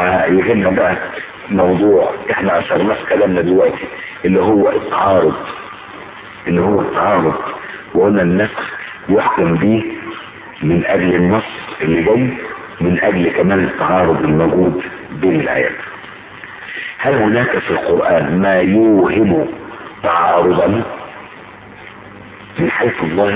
هيجي لنا بقى موضوع احنا اثرناه في كلامنا دلوقتي اللي هو التعارض اللي هو التعارض وقلنا النسخ يحكم به من اجل النص اللي جاي من اجل كمان التعارض الموجود بين الايات هل هناك في القرآن ما يوهم تعارضا من حيث الظاهر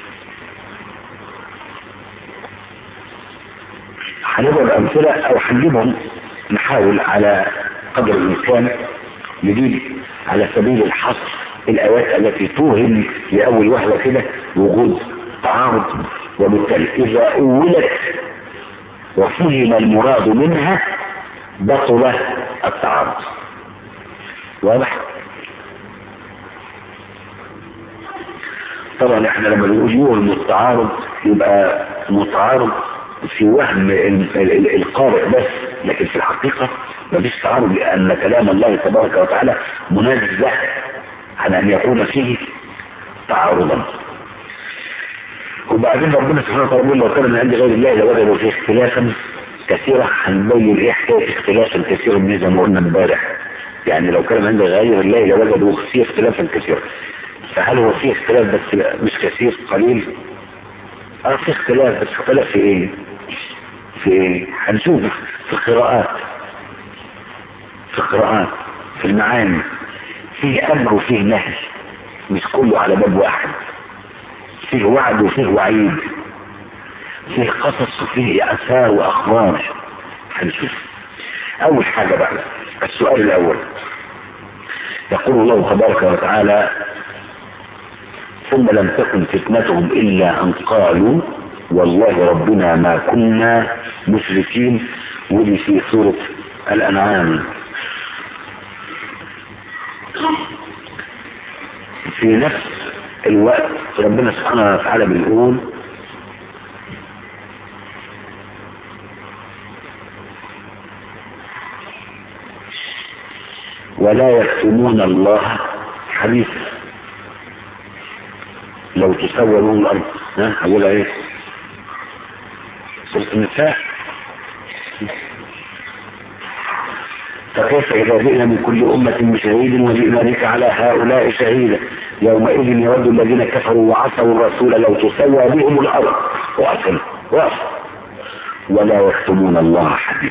هنضرب امثله او هنجيبهم نحاول على قدر الامكان نجيب على سبيل الحصر الايات التي توهم لاول وهله كده وجود تعارض وبالتالي اذا اولت وفهم المراد منها بطل التعارض واضح طبعا احنا لما بنقول يوهم التعارض يبقى متعارض في وهم ال- ال- القارئ بس لكن في الحقيقة مفيش تعارض لأن كلام الله تبارك وتعالى منزه عن أن يكون فيه تعارضا وبعدين ربنا سبحانه وتعالى يقول لو كان من عند غير الله لوجدوا فيه اختلافا كثيرا هنبين ايه حكايه اختلافا كثيرا من زي ما قلنا امبارح يعني لو كان من عند غير الله لوجدوا فيه اختلافا كثيرا فهل هو فيه اختلاف بس مش كثير قليل اه في اختلاف بس اختلاف في ايه في ايه هنشوف في القراءات في القراءات في المعاني فيه امر وفيه نهي مش كله على باب واحد فيه وعد وفيه وعيد فيه قصص وفيه اثار واخبار هنشوف اول حاجة بقى السؤال الاول يقول الله تبارك وتعالى ثم لم تكن فتنتهم الا ان قالوا والله ربنا ما كنا مشركين ودي في سورة الانعام في نفس الوقت ربنا سبحانه وتعالى بيقول ولا يكتمون الله حديثا لو تسوى لهم الارض ها هقولها ايه سورة النساء فكيف إذا جئنا من كل أمة بشهيد وجئنا بك على هؤلاء شهيدا يومئذ يود الذين كفروا وعصوا الرسول لو تسوى بهم الأرض وأصل وأصل ولا يكتمون الله حديثا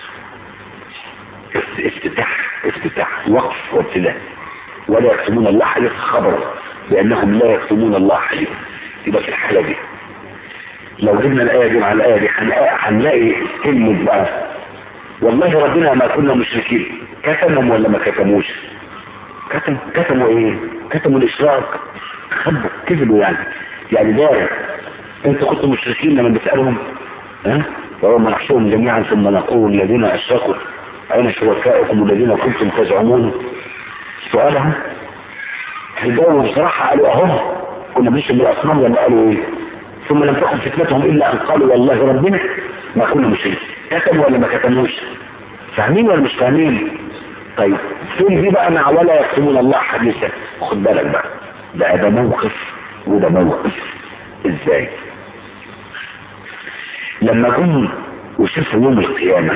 افتتاح افتتاح وقف وابتداء ولا يكتمون الله حديث خبر لأنهم لا يكتمون الله حديث يبقى في الحالة دي لو جبنا الآية دي مع الآية دي هنلاقي كلمة بقى والله ربنا ما كنا مشركين كتموا ولا ما كتموش كتم كتموا ايه كتموا الاشراك خبوا كذبوا يعني يعني دارع انتوا كنتوا مشركين لما بتسألهم ها ويوم نحشرهم جميعا ثم نقول الذين اشركوا اين شركائكم الذين كنتم تزعمون سؤالهم الجو بصراحة قالوا اهو كنا بنشرب بالاصنام ولا قالوا ايه ثم لم تكن فتنتهم الا ان قالوا والله ربنا ما كنا مشركين كتبوا ولا ما كتبوش فاهمين ولا مش فاهمين طيب فين دي بقى مع ولا يكتمون الله حديثا خد بالك بقى ده ده موقف وده موقف ازاي لما جم وشافوا يوم القيامة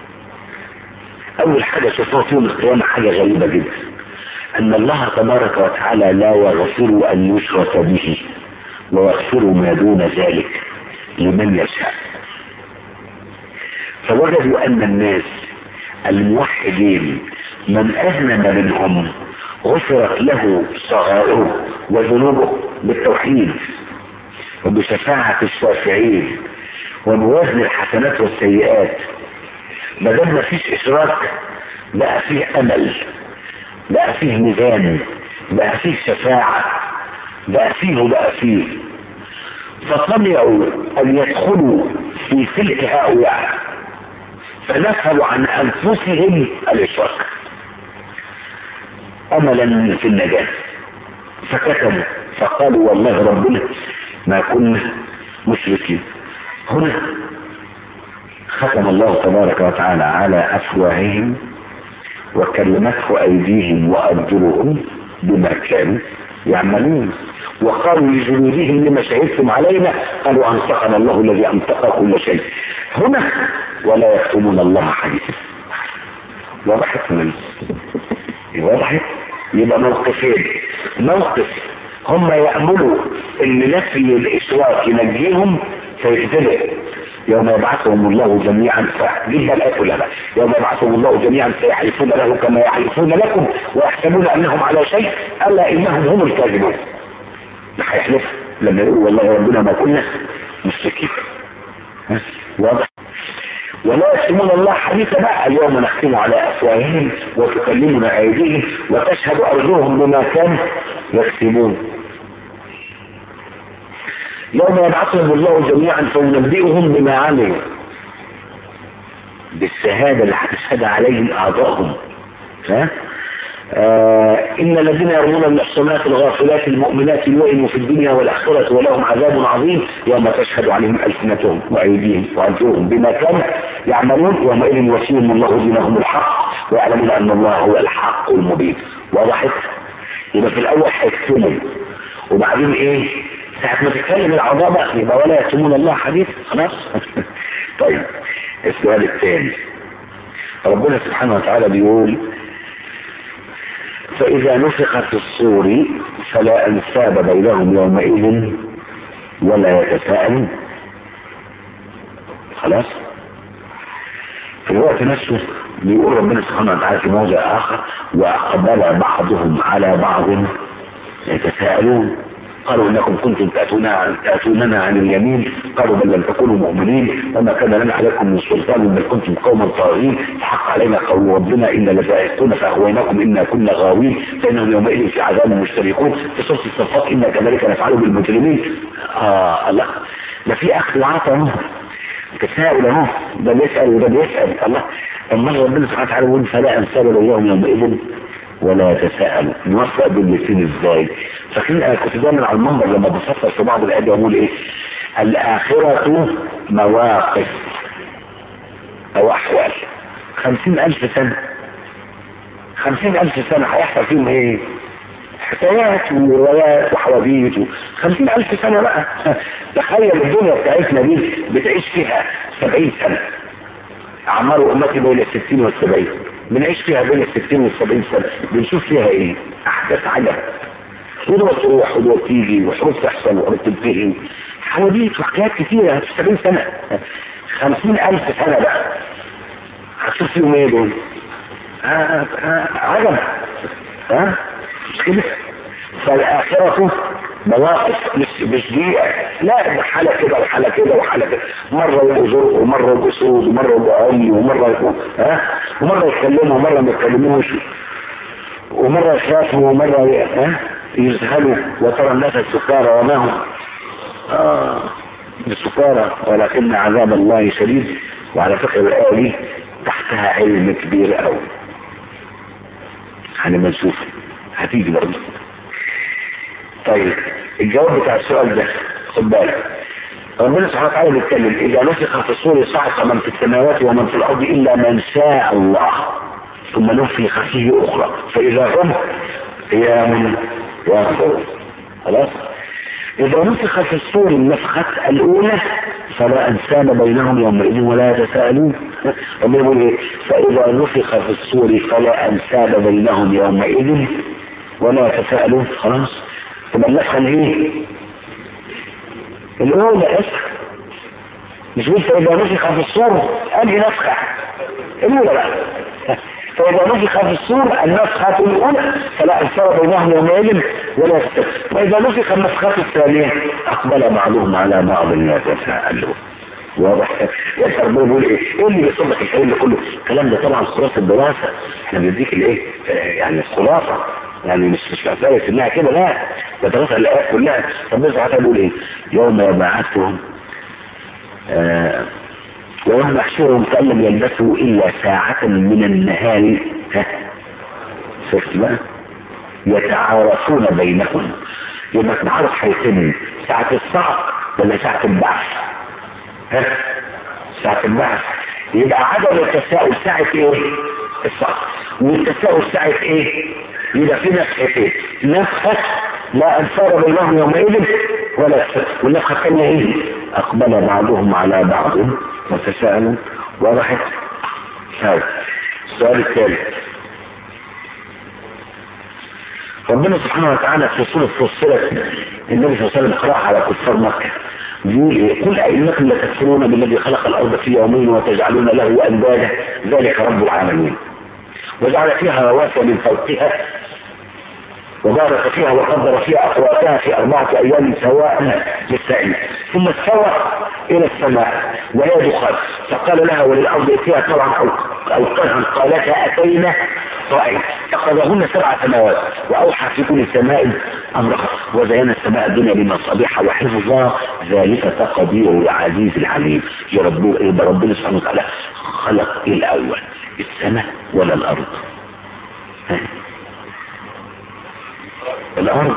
اول حاجة شافوها في يوم القيامة حاجة غريبة جدا ان الله تبارك وتعالى لا يغفر ان يشرك به ويغفر ما دون ذلك لمن يشاء فوجدوا ان الناس الموحدين من اذنب منهم غفرت له صغائره وذنوبه بالتوحيد وبشفاعة الشافعين وبوزن الحسنات والسيئات ما دام مفيش اشراك بقى فيه امل بقى فيه ميزان بقى فيه شفاعة بقى فيه وبقى فيه فطمعوا ان يدخلوا في سلك هؤلاء فنفوا عن انفسهم الاشراك املا في النجاة فكتبوا فقالوا والله ربنا ما كنا مشركين هنا ختم الله تبارك وتعالى على افواههم وكلمته ايديهم وارجلهم بما كانوا يعملون وقالوا لجنودهم لما شهدتم علينا قالوا انطقنا الله الذي انطق كل شيء هنا ولا يكتمون الله حديثا وضحت من وضحت يبقى موقفين موقف هم يأملوا ان نفي الاشراك ينجيهم فيكذبوا يوم يبعثهم الله جميعا فجدا الآية كلها بقى. يوم يبعثهم الله جميعا فيحلفون له كما يحلفون لكم ويحسبون انهم على شيء الا انهم هم الكاذبون ده هيحلف لما يقول والله ربنا ما كنا مشركين ها؟ واضح ولا يكتمون الله حديثا بقى اليوم نختم على افواههم وتكلمنا ايديهم وتشهد ارجلهم بما كانوا يكسبون يوم يبعثهم الله جميعا فينبئهم بما عملوا بالشهادة اللي هتشهد عليهم أعضائهم ها؟ آه إن الذين يرمون المحصنات الغافلات المؤمنات لئموا في الدنيا والآخرة ولهم عذاب عظيم يوم تشهد عليهم ألسنتهم وأيديهم وأرجلهم بما كانوا يعملون يومئذ يوفيهم الله دينهم الحق ويعلمون أن الله هو الحق المبين وضحت يبقى في الأول هيكتموا وبعدين إيه ساعة ما تتكلم الأعضاء بقى يبقى ولا يكتمون الله حديث خلاص طيب السؤال الثاني ربنا سبحانه وتعالى بيقول فإذا نفخ في الصور فلا أنساب بينهم يومئذ ولا يتساءلون خلاص في الوقت نفسه بيقول ربنا سبحانه وتعالى في موضع آخر وأقبل بعضهم على بعض يتساءلون قالوا انكم كنتم تأتونا تأتوننا عن اليمين قالوا بل لم تكونوا مؤمنين وما كان لنا عليكم من سلطان بل كنتم قوما طاغين حق علينا قول ربنا ان لذائقون فاغويناكم انا كنا غاوين فانهم يومئذ في عذاب مشتركون في سوره الصفات انا كذلك نفعل بالمجرمين اه الله ده في اخذ وعطاء اهو تساؤل اهو ده بيسال وده بيسال الله اما ربنا سبحانه وتعالى يقول فلا انساب اليوم يومئذ ولا يتساءل نوفق بين الاثنين ازاي فاكرين انا كنت دايما على المنبر لما بفكر في بعض الايات بقول ايه الاخرة مواقف او احوال خمسين الف سنة خمسين الف سنة هيحصل فيهم ايه حكايات وروايات وحواديت خمسين الف سنة بقى تخيل الدنيا بتاعتنا دي بتعيش فيها سبعين سنة اعمار امتي بين الستين والسبعين بنعيش فيها بين الستين والسبعين سنة بنشوف فيها ايه احداث عجب ودوة تروح ودوة تيجي وحروف تحصل وحروف تنتهي حواديت وحكايات كتيرة في سبعين سنة خمسين الف سنة بقى هتشوف فيهم ايه دول آه آه عجب ها مش كده فالآخرة مواقف مش مش دقيقة لا ده حالة كده وحالة كده وحالة كده مرة يبقوا زرق ومرة يبقوا سود ومرة يبقوا عمي ومرة يبقوا ها ومرة يتكلموا ومرة ما يتكلموش ومرة يخافوا ومرة ي- ها يذهلوا وترى الناس السكارى وما هم آه السكارى ولكن عذاب الله شديد وعلى فكرة الآية دي تحتها علم كبير قوي هنبقى نشوف هتيجي برضه طيب الجواب بتاع السؤال ده خد بالك ربنا سبحانه وتعالى بيتكلم اذا نفخ في الصور صعق من في السماوات ومن في الارض الا من شاء الله ثم نفخ فيه اخرى فاذا هم قيام ينظرون خلاص إذا نفخ في الصور النفخة الأولى فلا أنساب بينهم يومئذ ولا يتساءلون ربنا يقول إيه فإذا نفخ في الصور فلا أنساب بينهم يومئذ ولا يتساءلون خلاص تبقى النفخة الإيه؟ الأولى اسم مش قلت إذا نفخ في الصور أنهي نفخة الأولى بقى فإذا نفخ في الصور النفخة الأولى فلا أنساب بينهم يومئذ ولا يتساءلون وإذا نفخ النفخة الثانية أقبل بعضهم على بعض يتساءلون واضح يسأل ربنا بيقول ايه ايه اللي بيصدق الكلام ده كله الكلام ده طبعا خلاصة الدراسة احنا بنديك الايه آه، يعني الخلاصة يعني مش مش مسألة انها كده لا ده دراسة الايات كلها ربنا سبحانه وتعالى بيقول ايه يوم يبعثهم آه ويوم يحشرهم كأن لم يلبثوا إلا ساعة من النهار ها شفت بقى يتعارفون بينهم يبقى التعارف هيتم ساعة الصعق ولا ساعة البعث ها ساعة البحث يبقى عدم التساؤل ساعة ايه الصح والتساؤل ساعة ايه يبقى في نفختين نفخة لا انصار بينهم يومئذ ولا والنفخه الثانيه ايه اقبل بعضهم على بعض وتساءلوا وضحت هذا السؤال الثالث ربنا سبحانه وتعالى في سورة فصلت النبي صلى الله عليه وسلم قرأها على كفار مكة بيقول ايه قل أئنكم لتكفرون بالذي خلق الأرض في يومين وتجعلون له أندادا ذلك رب العالمين وجعل فيها رواسي من فوقها وبارك فيها وقدر فيها أقواتها في أربعة أيام سواء للسائل ثم استوى إلى السماء وهي دخان فقال لها وللأرض ائتيها طبعا أو أو قرها قالتا أتينا طائعين فقضاهن سبع سماوات وأوحى في كل سماء أمرها وزين السماء الدنيا بمصابيح وحفظا ذلك تقدير العزيز العليم يا رب يبقى ربنا سبحانه وتعالى خلق الأول السماء ولا الأرض ها؟ الأرض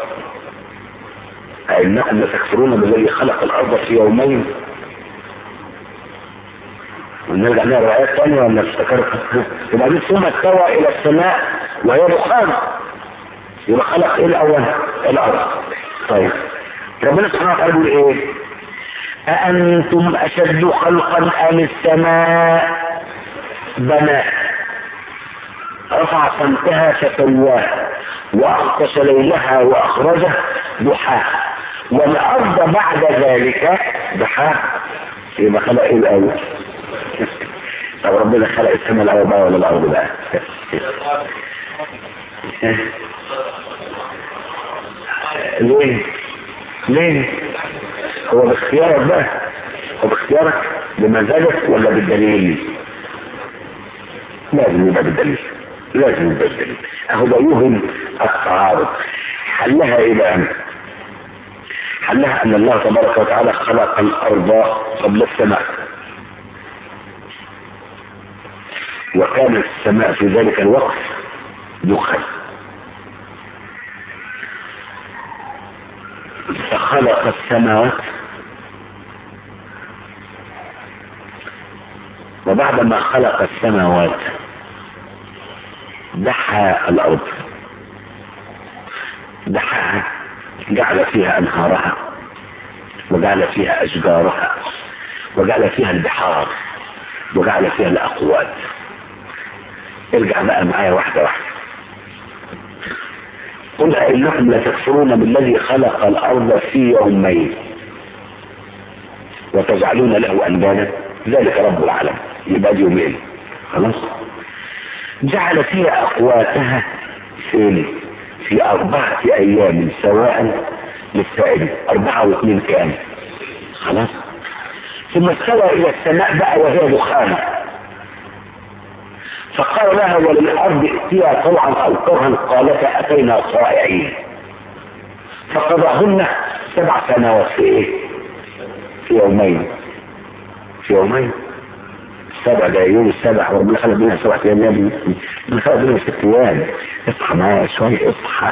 أئنكم لتكفرون بالذي خلق الأرض في يومين ونرجع لها روايات ثانية ولا افتكرت وبعدين ثم استوى إلى السماء وهي دخان يبقى خلق إيه الأول الأرض طيب ربنا سبحانه وتعالى بيقول إيه أأنتم أشد خلقا أم السماء بناء رفع سمكها فسواها وأغطش ليلها وأخرجه ضحاها والأرض بعد ذلك ضحاها يبقى خلق إيه الأول طب ربنا خلق السماء الأول بقى ولا الأرض بقى ليه ليه هو باختيارك بقى هو باختيارك بمزاجك ولا بالدليل لازم يبقى بالدليل لازم يبقى بالدليل اهو ده يوهم التعارض حلها ايه بقى حلها ان الله تبارك وتعالى خلق الارض قبل السماء وكانت السماء في ذلك الوقت دخان فخلق السماوات وبعدما خلق السماوات دحى الأرض دحاها جعل فيها أنهارها وجعل فيها أشجارها وجعل فيها البحار وجعل فيها الأقوات ارجع بقى معايا واحدة واحدة قل إنكم لتكفرون بالذي خلق الأرض في يومين وتجعلون له أندادا ذلك رب العالمين يبقى دي يومين خلاص جعل فيها أقواتها فين في أربعة أيام سواء للسائل أربعة واثنين كام خلاص ثم استوى إلى السماء بقى وهي دخان فقال لها وللأرض ائتيا طوعا أو كرها قالتا أتينا صائعين فقضاهن سبع سنوات في إيه؟ في يومين في يومين السبع ده يوم السبع وربنا خلق بينا سبع ايام يا ابني ربنا خلق بينا ست ايام اصحى معايا شويه اصحى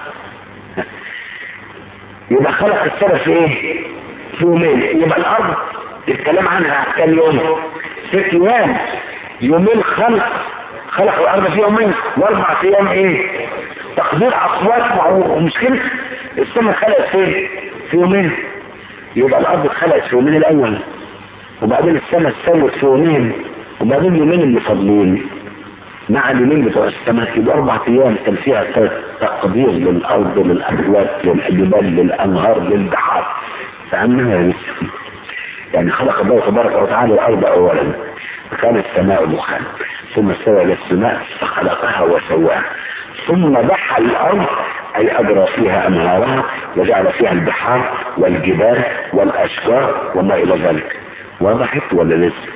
يبقى خلق السبع في ايه؟ في يومين يبقى الارض الكلام عنها كام يوم؟ ست ايام يومين خلق خلق الارض في يومين واربع ايام ايه؟ تقدير اقوات ومش كده السماء خلقت فين؟ في يومين يبقى الارض اتخلقت في يومين الاول وبعدين السماء استوت في يومين وبعدين اليومين اللي فاضلين مع اليومين بتوع السماء يبقى اربع ايام كان فيها تقدير للارض للاكوات للجبال للانهار للبحار فعمها يا يوسف يعني خلق الله تبارك وتعالى الارض اولا فكانت السماء دخان ثم استوى الى السماء فخلقها وسواها ثم بحى الارض اي اجرى فيها انهارها وجعل فيها البحار والجبال والاشجار وما الى ذلك وضحت ولا لسه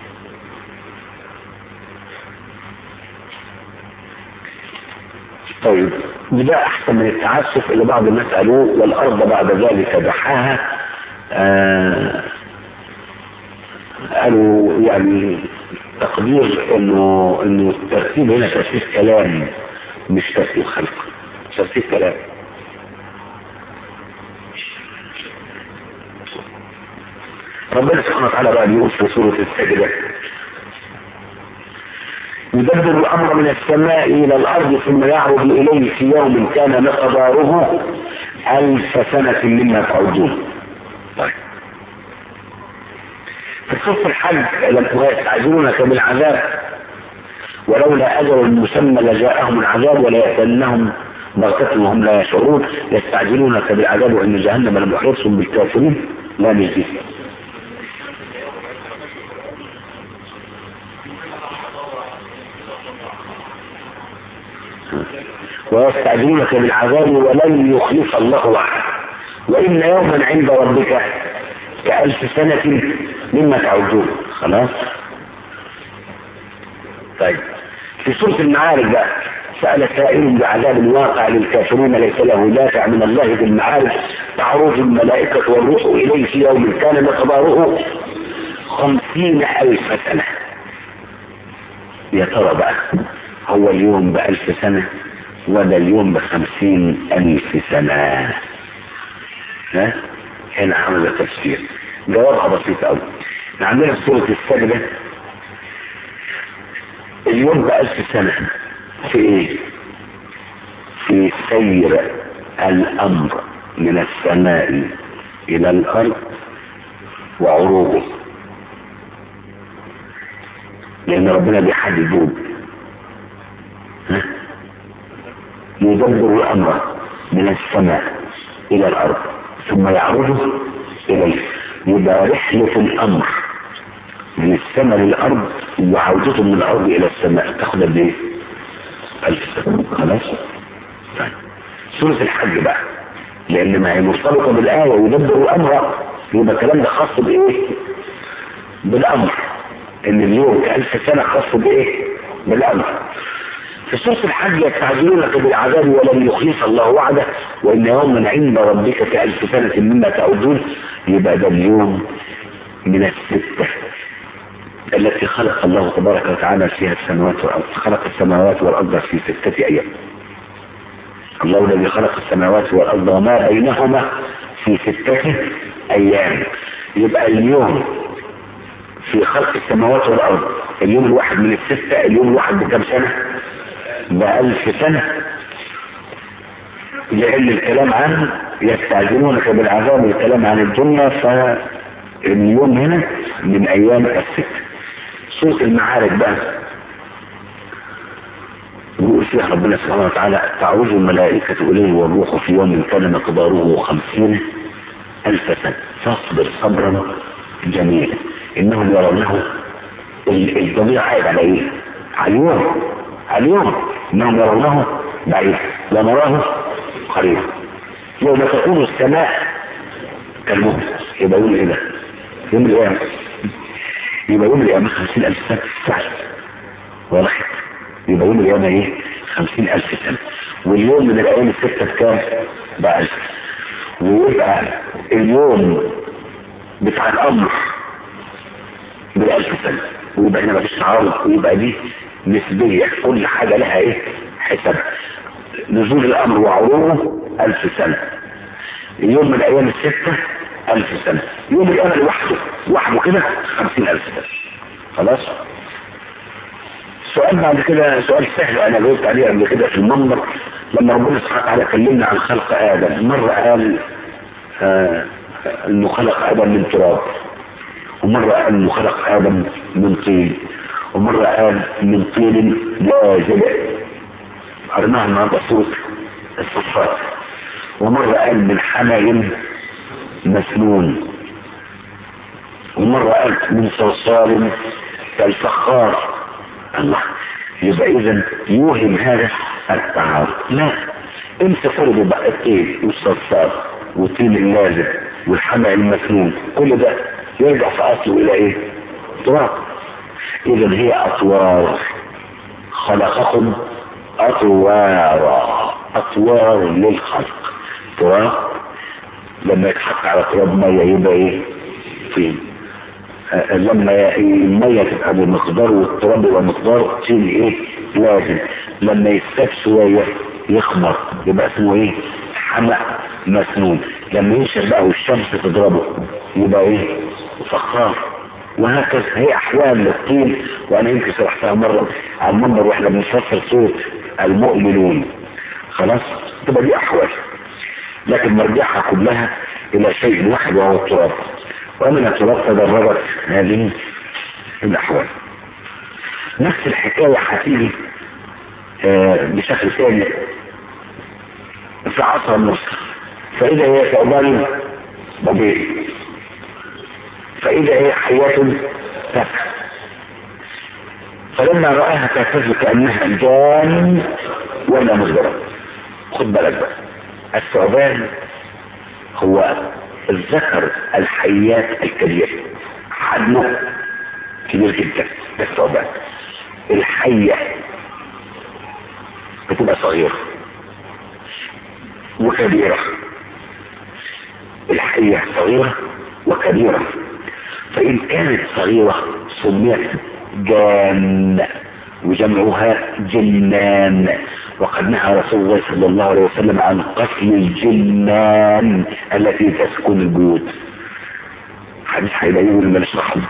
طيب ده احسن من التعسف اللي بعض الناس قالوه والارض بعد ذلك دحاها آه قالوا يعني تقدير انه انه الترتيب هنا ترتيب كلام مش ترتيب خلق ترتيب كلام ربنا سبحانه وتعالى بقى بيقول في سورة السجدة يدبر الامر من السماء الى الارض ثم يعرض اليه في يوم كان مقداره الف سنة مما تعدون طيب في صف الحج يستعجلونك بالعذاب ولولا اجل مسمى لجاءهم العذاب ولا يأتنهم بغتة وهم لا يشعرون يستعجلونك بالعذاب وان جهنم لمحيط بالكافرين لا نجزيه ويستعجلونك بالعذاب ولن يخلف الله وعده وإن يوما عند ربك كألف سنة مما تعودون خلاص طيب في سورة المعارج بقى سأل سائل بعذاب واقع للكافرين ليس له دافع من الله في المعارج تعرض الملائكة والروح إليه في يوم كان مقداره خمسين ألف سنة يا ترى بقى هو اليوم بألف سنة ولا اليوم بخمسين ألف سنة ها هنا عمل تفسير جوابها بسيط قوي عندنا في سورة السجدة اليوم بألف سنة في ايه في سير الأمر من السماء إلى الأرض وعروضه لأن ربنا بيحدد دول ها يدبر الأمر من السماء إلى الأرض ثم يعرضه إليه يبقى رحلة الأمر من السماء للأرض وعودته من الأرض إلى السماء تاخد قد إيه؟ ألف سنة خلاص؟ طيب سورة الحج بقى لأن ما هي مرتبطة بالآية ويدبر الأمر يبقى الكلام ده خاص بإيه؟ بالأمر إن اليوم كألف سنة خاص بإيه؟ بالأمر في سورة الحج يستعجلونك بالعذاب ولن يخلف الله وعده وإن يوما عند ربك كألف سنة مما تعودون يبقى ده اليوم من الستة التي خلق الله تبارك وتعالى فيها السماوات والأرض خلق السماوات والأرض في ستة أيام الله الذي خلق السماوات والأرض وما بينهما في ستة أيام يبقى اليوم في خلق السماوات والأرض اليوم الواحد من الستة اليوم الواحد بكم سنة بألف سنة لأن الكلام عن يستعجلونك بالعذاب الكلام عن الدنيا فاليوم هنا من أيام الست سورة المعارك بقى يقول فيها ربنا سبحانه وتعالى تعرج الملائكة إليه والروح في يوم كان مقداره خمسين ألف سنة فاصبر صبرا جميلا إنهم يرونه الضمير عائد على إيه؟ على اليوم على اليوم إنهم يرونه بعيد ونراه قريبا يوم تكون السماء كالمهل يبقى يقول إيه ده؟ يوم القيامة يبقى يوم القيامة خمسين ألف سنة سهل واضح يبقى يوم القيامة إيه؟ خمسين ألف سنة واليوم من الأيام الستة بكام؟ بألف ويبقى اليوم بتاع الأمر بألف سنة ويبقى هنا مفيش تعارض ويبقى دي نسبية كل حاجة لها ايه حساب نزول الامر وعروضه الف سنة يوم من الايام الستة الف سنة يوم القيامة لوحده لوحده كده خمسين الف سنة خلاص سؤال بعد كده سؤال سهل انا جاوبت عليه قبل كده في المنبر لما ربنا سبحانه وتعالى كلمنا عن خلق ادم مرة قال آه انه خلق ادم من تراب ومرة قال انه خلق ادم من طين ومرة قال من طين لازل قرناها النهارده سورة الصفات ومرة قال من حمل مسنون ومرة قال من صلصال كالفخار الله يبقى اذا يوهم هذا التعارض لا انت فرضوا بقى الطين والصلصال والطين اللازم والحمل المسنون كل ده يرجع في اصله الى ايه تراب اذا هي اطوار خلقكم اطوارا اطوار للخلق تراب لما يتحط على تراب ميه يبقى ايه طين آه لما الميه تبقى بمقدار والتراب يبقى مقدار طين ايه لازم لما يستاك شويه يخمر يبقى اسمه ايه حمأ مسنون لما ينشف بقى والشمس تضربه يبقى ايه فخار وهكذا هي احوال للطين وانا يمكن شرحتها مرة على المنبر واحنا بنفسر صوت المؤمنون خلاص تبقى دي احوال لكن مرجعها كلها الى شيء واحد وهو التراب ومن التراب تدرجت هذه الاحوال نفس الحكاية هتيجي آه بشكل ثاني في عصر مصر فإذا هي ثعبان ضبيب فإذا هي حياة تفك فلما رآها تهتز كأنها جان ولا مزدرة خد بالك بقى الثعبان هو الذكر الحيات الكبير حجمه كبير جدا ده الثعبان الحية بتبقى صغيرة وكبيرة الحية صغيرة وكبيرة فإن كانت صغيرة سميت جان وجمعها جنان وقد نهى رسول الله صلى الله عليه وسلم عن قتل الجنان التي تسكن البيوت حديث هيلاقيه لما نشرحه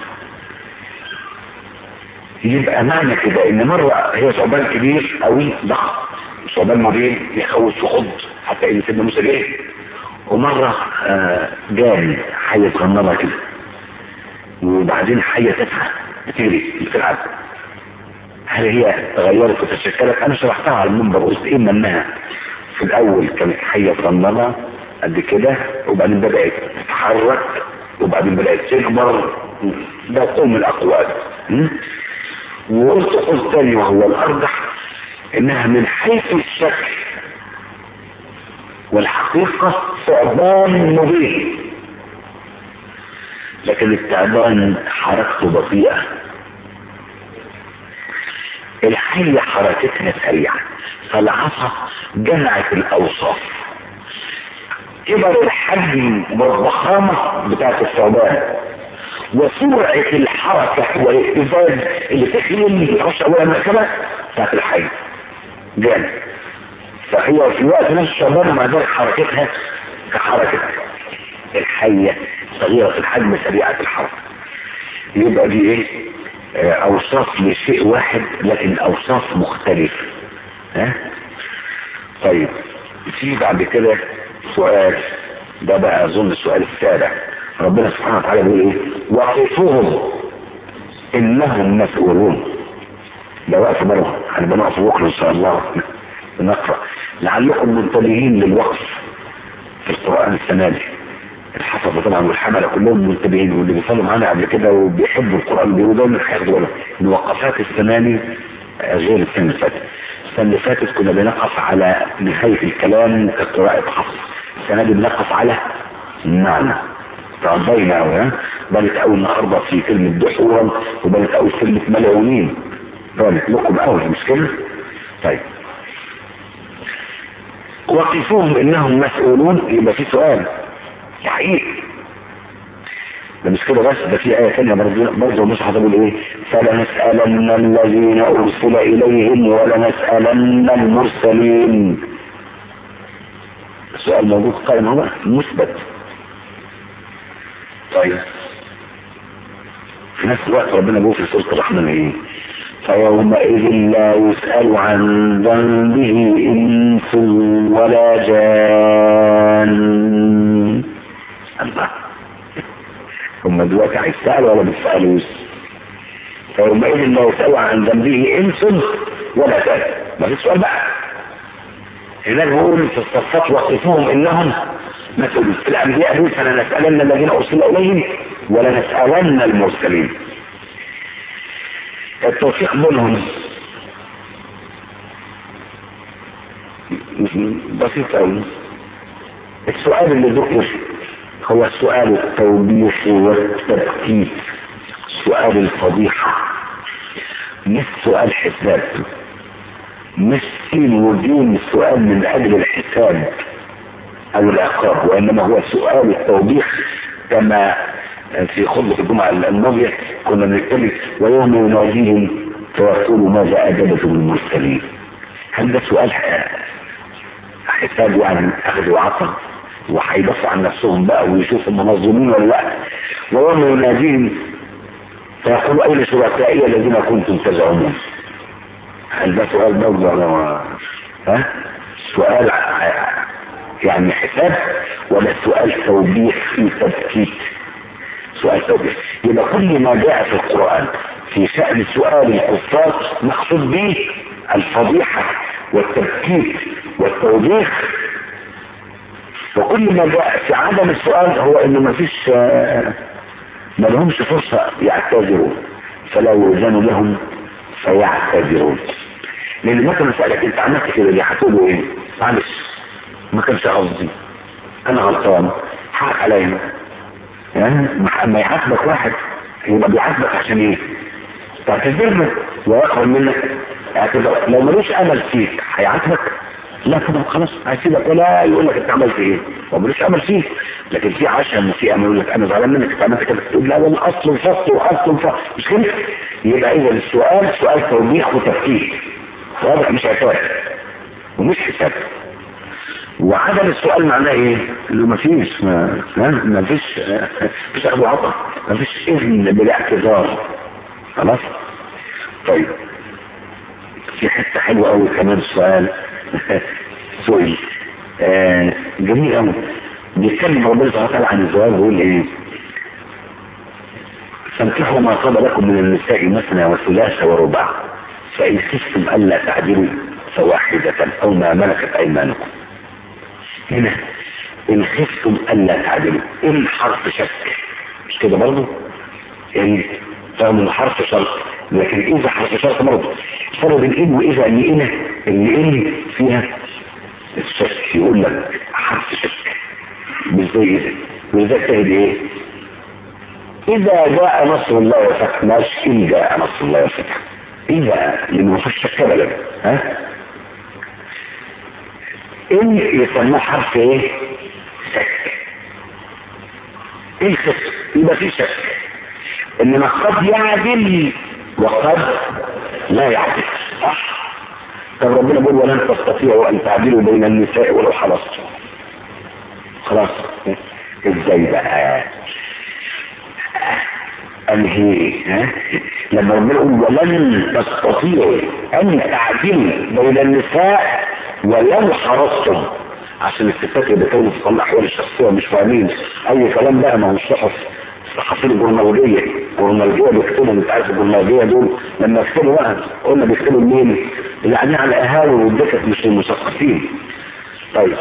يبقى معنى كده ان مرة هي ثعبان كبير قوي ضخم ثعبان مريض يخوف وخض حتى ان سيدنا موسى جه ومرة آه جان حية صغننة كده وبعدين حية تسعى بتجري بتلعب هل هي تغيرت وتشكلت انا شرحتها على المنبر قلت اما انها في الاول كانت حية صغننة قد كده وبعدين بدأت تتحرك وبعدين بدأت تكبر ده قوم الاقوال وقلت قلت تاني وهو الارجح انها من حيث الشكل والحقيقة ثعبان مبين لكن التعبان حركته بطيئة الحية حركتها سريعة فالعصا جمعت الاوصاف كبر الحجم والضخامة بتاعت الثعبان وسرعة الحركة والاهتزاز اللي تخيل يخش اولا مركبة بتاعت الحي جامد فهي في الوقت نفس الثعبان ومع ذلك حركتها كحركة الحية صغيرة الحجم سريعة الحركة يبقى دي ايه اه اوصاف لشيء واحد لكن اوصاف مختلفة ها طيب في بعد كده سؤال ده بقى اظن السؤال السابع ربنا سبحانه وتعالى بيقول ايه وقفوهم انهم مسؤولون ده وقف بره هنبقى نقف بكره ان شاء الله نقرا لعلكم منتبهين للوقف في القران السنه دي الحفظ طبعا والحمله كلهم منتبهين واللي بيصلوا معانا قبل كده وبيحبوا القران بيقولوا دايما هياخدوا بالهم ان وقفات السنه دي غير السنه اللي فاتت السنه اللي فاتت كنا بنقف على نهايه الكلام كقراءه حفظ السنه دي بنقف على معنى تعضينا قوي ها بنت قوي النهارده في كلمه دحورا وبنت قوي في كلمه ملعونين بنت لكم قوي مش كده طيب وقفوهم انهم مسؤولون يبقى في سؤال صحيح ده مش كده بس ده في آية ثانية برضه برضه مش هتقول ايه فلنسألن الذين أرسل إليهم ولنسألن المرسلين السؤال موجود قائم هو مثبت طيب في نفس الوقت ربنا بيقول في سورة الرحمن ايه فيومئذ لا يسأل عن ذنبه إنس ولا جان الله هم دلوقتي هيسألوا ولا بيسألوش فيومئذ لا يسأل عن ذنبه إنس ولا جان ما فيش سؤال بقى هناك بيقول في الصفات وقفوهم إنهم مسؤولين في الأنبياء دول فلنسألن الذين أرسل إليهم ولنسألن المرسلين التوفيق بينهم بسيط قوي السؤال اللي ذكر هو سؤال التوبيخ والتبكيت سؤال الفضيحة مش سؤال حساب مش سين ودين سؤال من أجل الحساب أو العقاب وإنما هو سؤال التوبيخ كما في خطبة الجمعة الماضية كنا بنتكلم ويوم يناديهم فيقول ماذا أجابتم المرسلين هل ده سؤال حساب يعني أخذ وعطى وهيدافعوا عن نفسهم بقى ويشوفوا منظمين ولا لا ويوم يناديهم فيقول اين شركائي الذين كنتم تزعمون هل ده سؤال برضه ولا ها سؤال ع- يعني حساب ولا سؤال توبيخ في تبكيت سؤال توبيخ يبقى كل ما جاء في القرآن في شأن سؤال الكفار مقصود به الفضيحة والتبكيت والتوبيخ وكل ما جاء في عدم السؤال هو انه ما فيش آه، ما لهمش فرصة يعتذروا فلا يؤذن لهم فيعتذرون لان ممكن اسالك انت عملت كده ليه هتقول له ايه معلش ما كانش قصدي انا غلطان حق عليا يعني ما- ما يعاتبك واحد يبقى بيعاتبك عشان ايه تعتذر له ويقبل منك اعتذر لو ملوش امل فيك هيعاتبك لا طبعا خلاص هيسيبك ولا يقول لك انت عملت ايه هو ملوش امل فيك لكن في عشم وفي امل يقول لك انا زعلان منك انت عملت كده تقول لا والله اصل وفصل واصل وفصل مش كده يبقى اذا السؤال سؤال توبيخ وتفكير واضح مش عتاب ومش حساب وعدم السؤال معناه ايه؟ انه ما فيش ما ما فيش ما فيش اخذ عطا ما فيش اذن بالاعتذار خلاص؟ طيب في حته حلوه قوي كمان السؤال سؤال آه جميل قوي بيتكلم ربنا سبحانه وتعالى عن الزواج بيقول ايه؟ فانكحوا ما طاب لكم من النساء مثنى وثلاث ورباع فإن خفتم ألا تعدلوا فواحدة أو ما ملكت أيمانكم هنا إن خفتم ألا تعدلوا إن حرف شك مش كده برضه إن رغم إنه حرف شرط لكن إذا حرف شرط برضه فرق بين إن وإذا إن إن إن إن فيها الشك يقول لك حرف شك مش زي إذا وإذا تهد إيه إذا جاء نصر الله وفتح مش إن جاء نصر الله وفتح إذا لأنه مفيش شك أبدا ها إن يسموه حرف إيه؟ شك إيه الشك؟ يبقى في شك إنما قد يعدل وقد لا يعدل صح؟ طب ربنا بيقول ولن تستطيعوا أن تعدلوا بين النساء ولو حرصتم خلاص ازاي بقى انهي ها لما ربنا يقول ولن تستطيعوا ان تعدلوا بين النساء ولو حرصتم عشان الستات اللي كانوا في الاحوال الشخصيه مش فاهمين اي كلام بقى ما هو الصحف الصحفيين الجورناليه الجورناليه بيكتبوا انت عارف الجورناليه دول لما يكتبوا بقى قلنا بيكتبوا لمين؟ يعني على الاهالي والدكك مش المثقفين طيب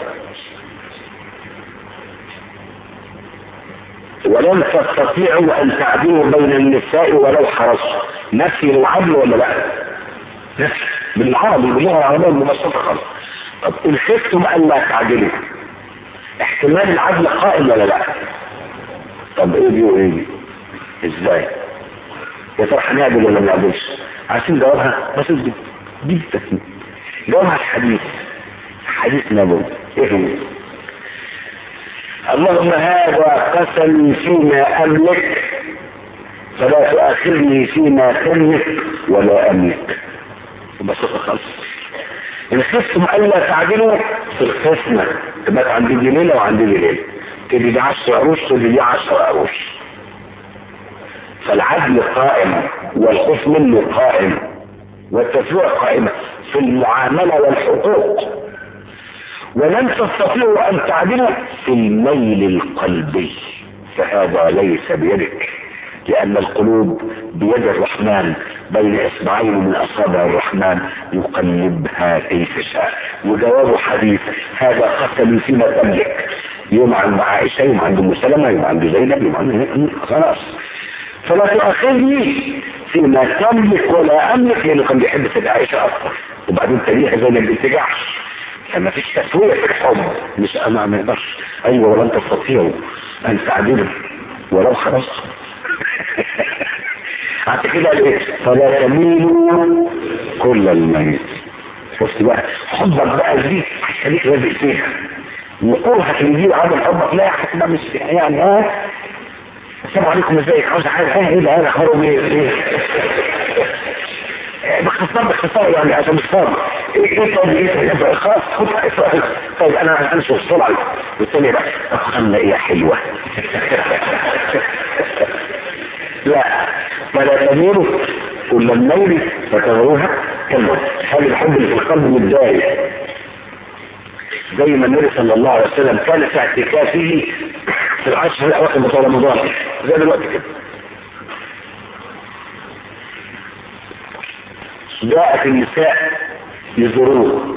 ولن تستطيعوا ان تعدلوا بين النساء ولو حرصتم نفي العدل ولا لا؟ نفي بالعربي باللغه العربيه المبسطه خالص طب ان خفتم الا تعدلوا احتمال العدل قائم ولا لا؟ طب ايه دي وايه دي؟ ازاي؟ يا ترى هنعدل ولا ما نعدلش؟ عايزين جوابها بس دي دي التسميه جوابها الحديث حديث نبوي ايه هو؟ اللهم هذا قسم فيما املك فلا تؤاخذني فيما تملك ولا املك ببساطه خالص ان خفتم الا تعدلوا في القسمه تبقى عندي دي ليله وعندي دي ليله تدي دي 10 قروش تدي دي 10 قروش فالعدل قائم والخوف منه قائم والتسويع قائمه في المعامله والحقوق ولن تستطيعوا ان تعدلوا في الميل القلبي فهذا ليس بيدك لان القلوب بيد الرحمن بين اصبعين من اصابع الرحمن يقلبها كيف شاء وجواب حديث هذا قسم فيما تملك يوم عند عائشه يوم عند ام سلمه يوم عند زينب يوم عند خلاص فلا تؤاخذني فيما تملك ولا املك لانه كان بيحب سيدة عائشه اكثر وبعدين تريح زينب بنت جحش لما فيش تسوية في الحب مش انا ما اقدرش ايوه ولن تستطيعوا ان تعدلوا ولو خرجت حتى كده ليه فلا تميلوا كل الميت شفت بقى حبك بقى دي هيخليك لازق فيها وقوها اللي عدم حبك لا هتبقى مش يعني ها السلام عليكم ازيك عاوز حاجه اه ايه ده انا خرب ايه ايه باختصار باختصار يعني عشان مش فاهم ايه ايه طيب ايه طيب خلاص خد سؤال طيب انا امشي بسرعه والثانيه بقى اخوانا ايه حلوه لا فلا تميلوا كل الميل فتذروها كالموت هذا الحب اللي في القلب متضايق زي ما النبي صلى الله عليه وسلم كان في اعتكافه في العشر الاواخر من رمضان زي دلوقتي كده جاءت النساء يزوروه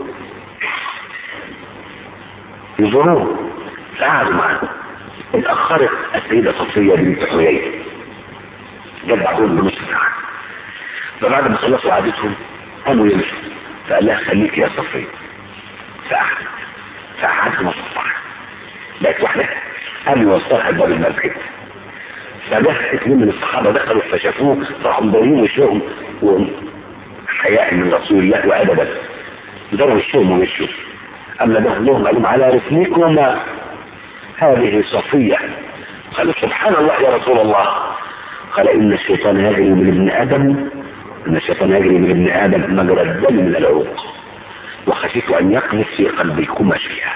يزوروه فقعدوا معاه اتأخرت السيدة صفية بنت حيي جت بعدهم بنص ساعة فبعد ما خلصوا قعدتهم قاموا يمشوا فقال لها خليك يا صفية فقعدت فقعدت نص ساعة بقت واحدة قام يوصلها باب المسجد فجاء اثنين من الصحابة دخلوا فشافوه راحوا مدورين وشهم حياء من رسول الله وأدبا دوروا وشهم ومشوا أما ده لهم قالوا على رسلكما هذه صفية قالوا سبحان الله يا رسول الله قال إن الشيطان يجري من ابن آدم إن الشيطان يجري من ابن آدم مجرى الدم من العروق وخشيت أن يقذف في قلبكما شيئا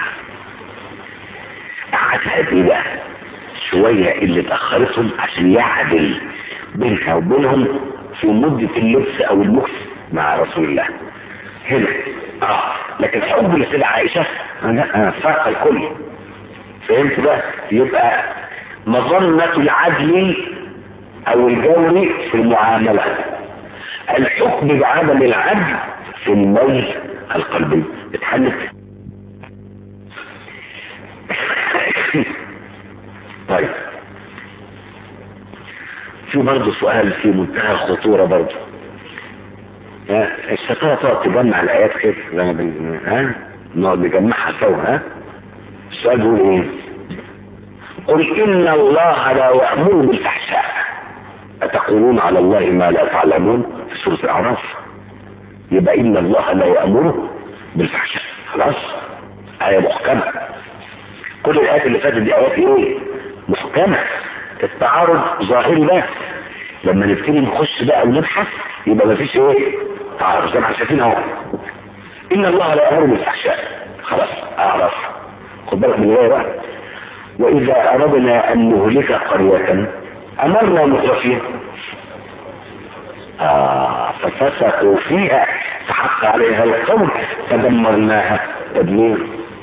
قعدها دي بقى شوية اللي اتأخرتهم عشان يعدل بينها وبينهم في مدة اللبس أو المكس مع رسول الله هنا اه لكن حب لسيدة عائشة انا فاق الكل فهمت بقى يبقى مظنة العدل او الجور في المعاملة الحكم بعدم العدل في الميل القلبي اتحلت طيب في برضه سؤال في منتهى الخطورة برضه الشطارة تقعد تجمع الآيات كده زي ما بن ها نقعد نجمعها سوا ها السؤال بيقول ايه؟ قل إن الله لا يأمر بالفحشاء أتقولون على الله ما لا تعلمون في سورة الأعراف يبقى إن الله لا يأمر بالفحشاء خلاص آية محكمة كل الآيات اللي فاتت دي آيات إيه؟ محكمة التعارض ظاهري بس لما نبتدي نخش بقى ونبحث يبقى مفيش ايه تعارض زي ما احنا شايفين اهو ان الله لا يامر بالفحشاء خلاص اعرف خد بالك من الروايه بقى واذا اردنا ان نهلك قريه امرنا مترفين آه ففسقوا فيها فحق عليها القول فدمرناها تدمير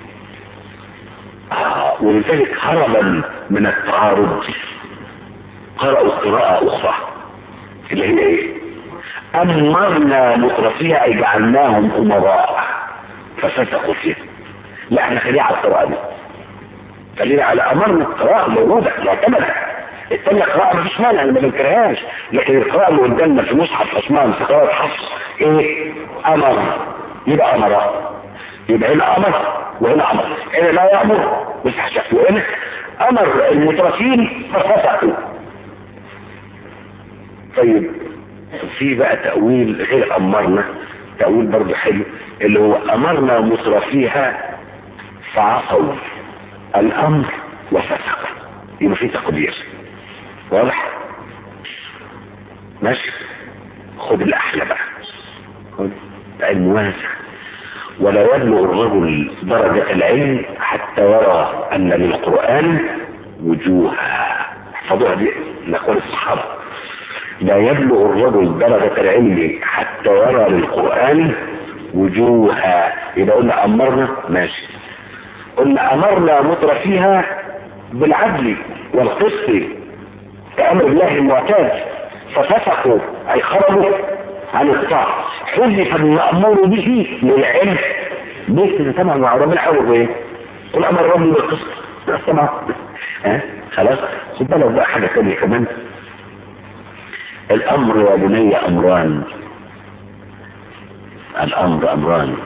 آه ولذلك هربا من التعارض قرأوا قراءة أخرى اللي هي إيه؟ أمرنا مترفيها أي جعلناهم أمراء ففسقوا فيها لا احنا خلينا على القراءة دي خلينا على أمرنا القراءة موجودة معتمدة التانية قراءة مفيش مانع انا ما بنكرهاش لكن القراءة اللي قدامنا في مصحف عثمان في قراءة حفص ايه؟ أمر يبقى أمراء يبقى هنا أمر وهنا أمر هنا لا يأمر بالفحشاء وهنا أمر المترفين ففسقوا طيب في بقى تأويل غير أمرنا تأويل برضه حلو اللي هو أمرنا مترفيها فعصوا الأمر وفسقوا يبقى في تقدير واضح ماشي خد الأحلى بقى خد علم واسع ولا يبلغ الرجل درجة العلم حتى يرى أن للقرآن وجوها احفظوها دي لأخوان الصحابة لا يبلغ الرجل درجة العلم حتى يرى للقرآن وجوها إذا قلنا أمرنا ماشي قلنا أمرنا مترفيها بالعدل والقسط كأمر الله المعتاد ففسقوا أي خرجوا عن الطاعة حذف المأمور به للعلم بيت سمع مع ربنا حول ايه قل أمر ربي بالقسط سمع ها خلاص خد بالك بقى حاجة ثانية كمان الأمر يا بني أمران الأمر أمران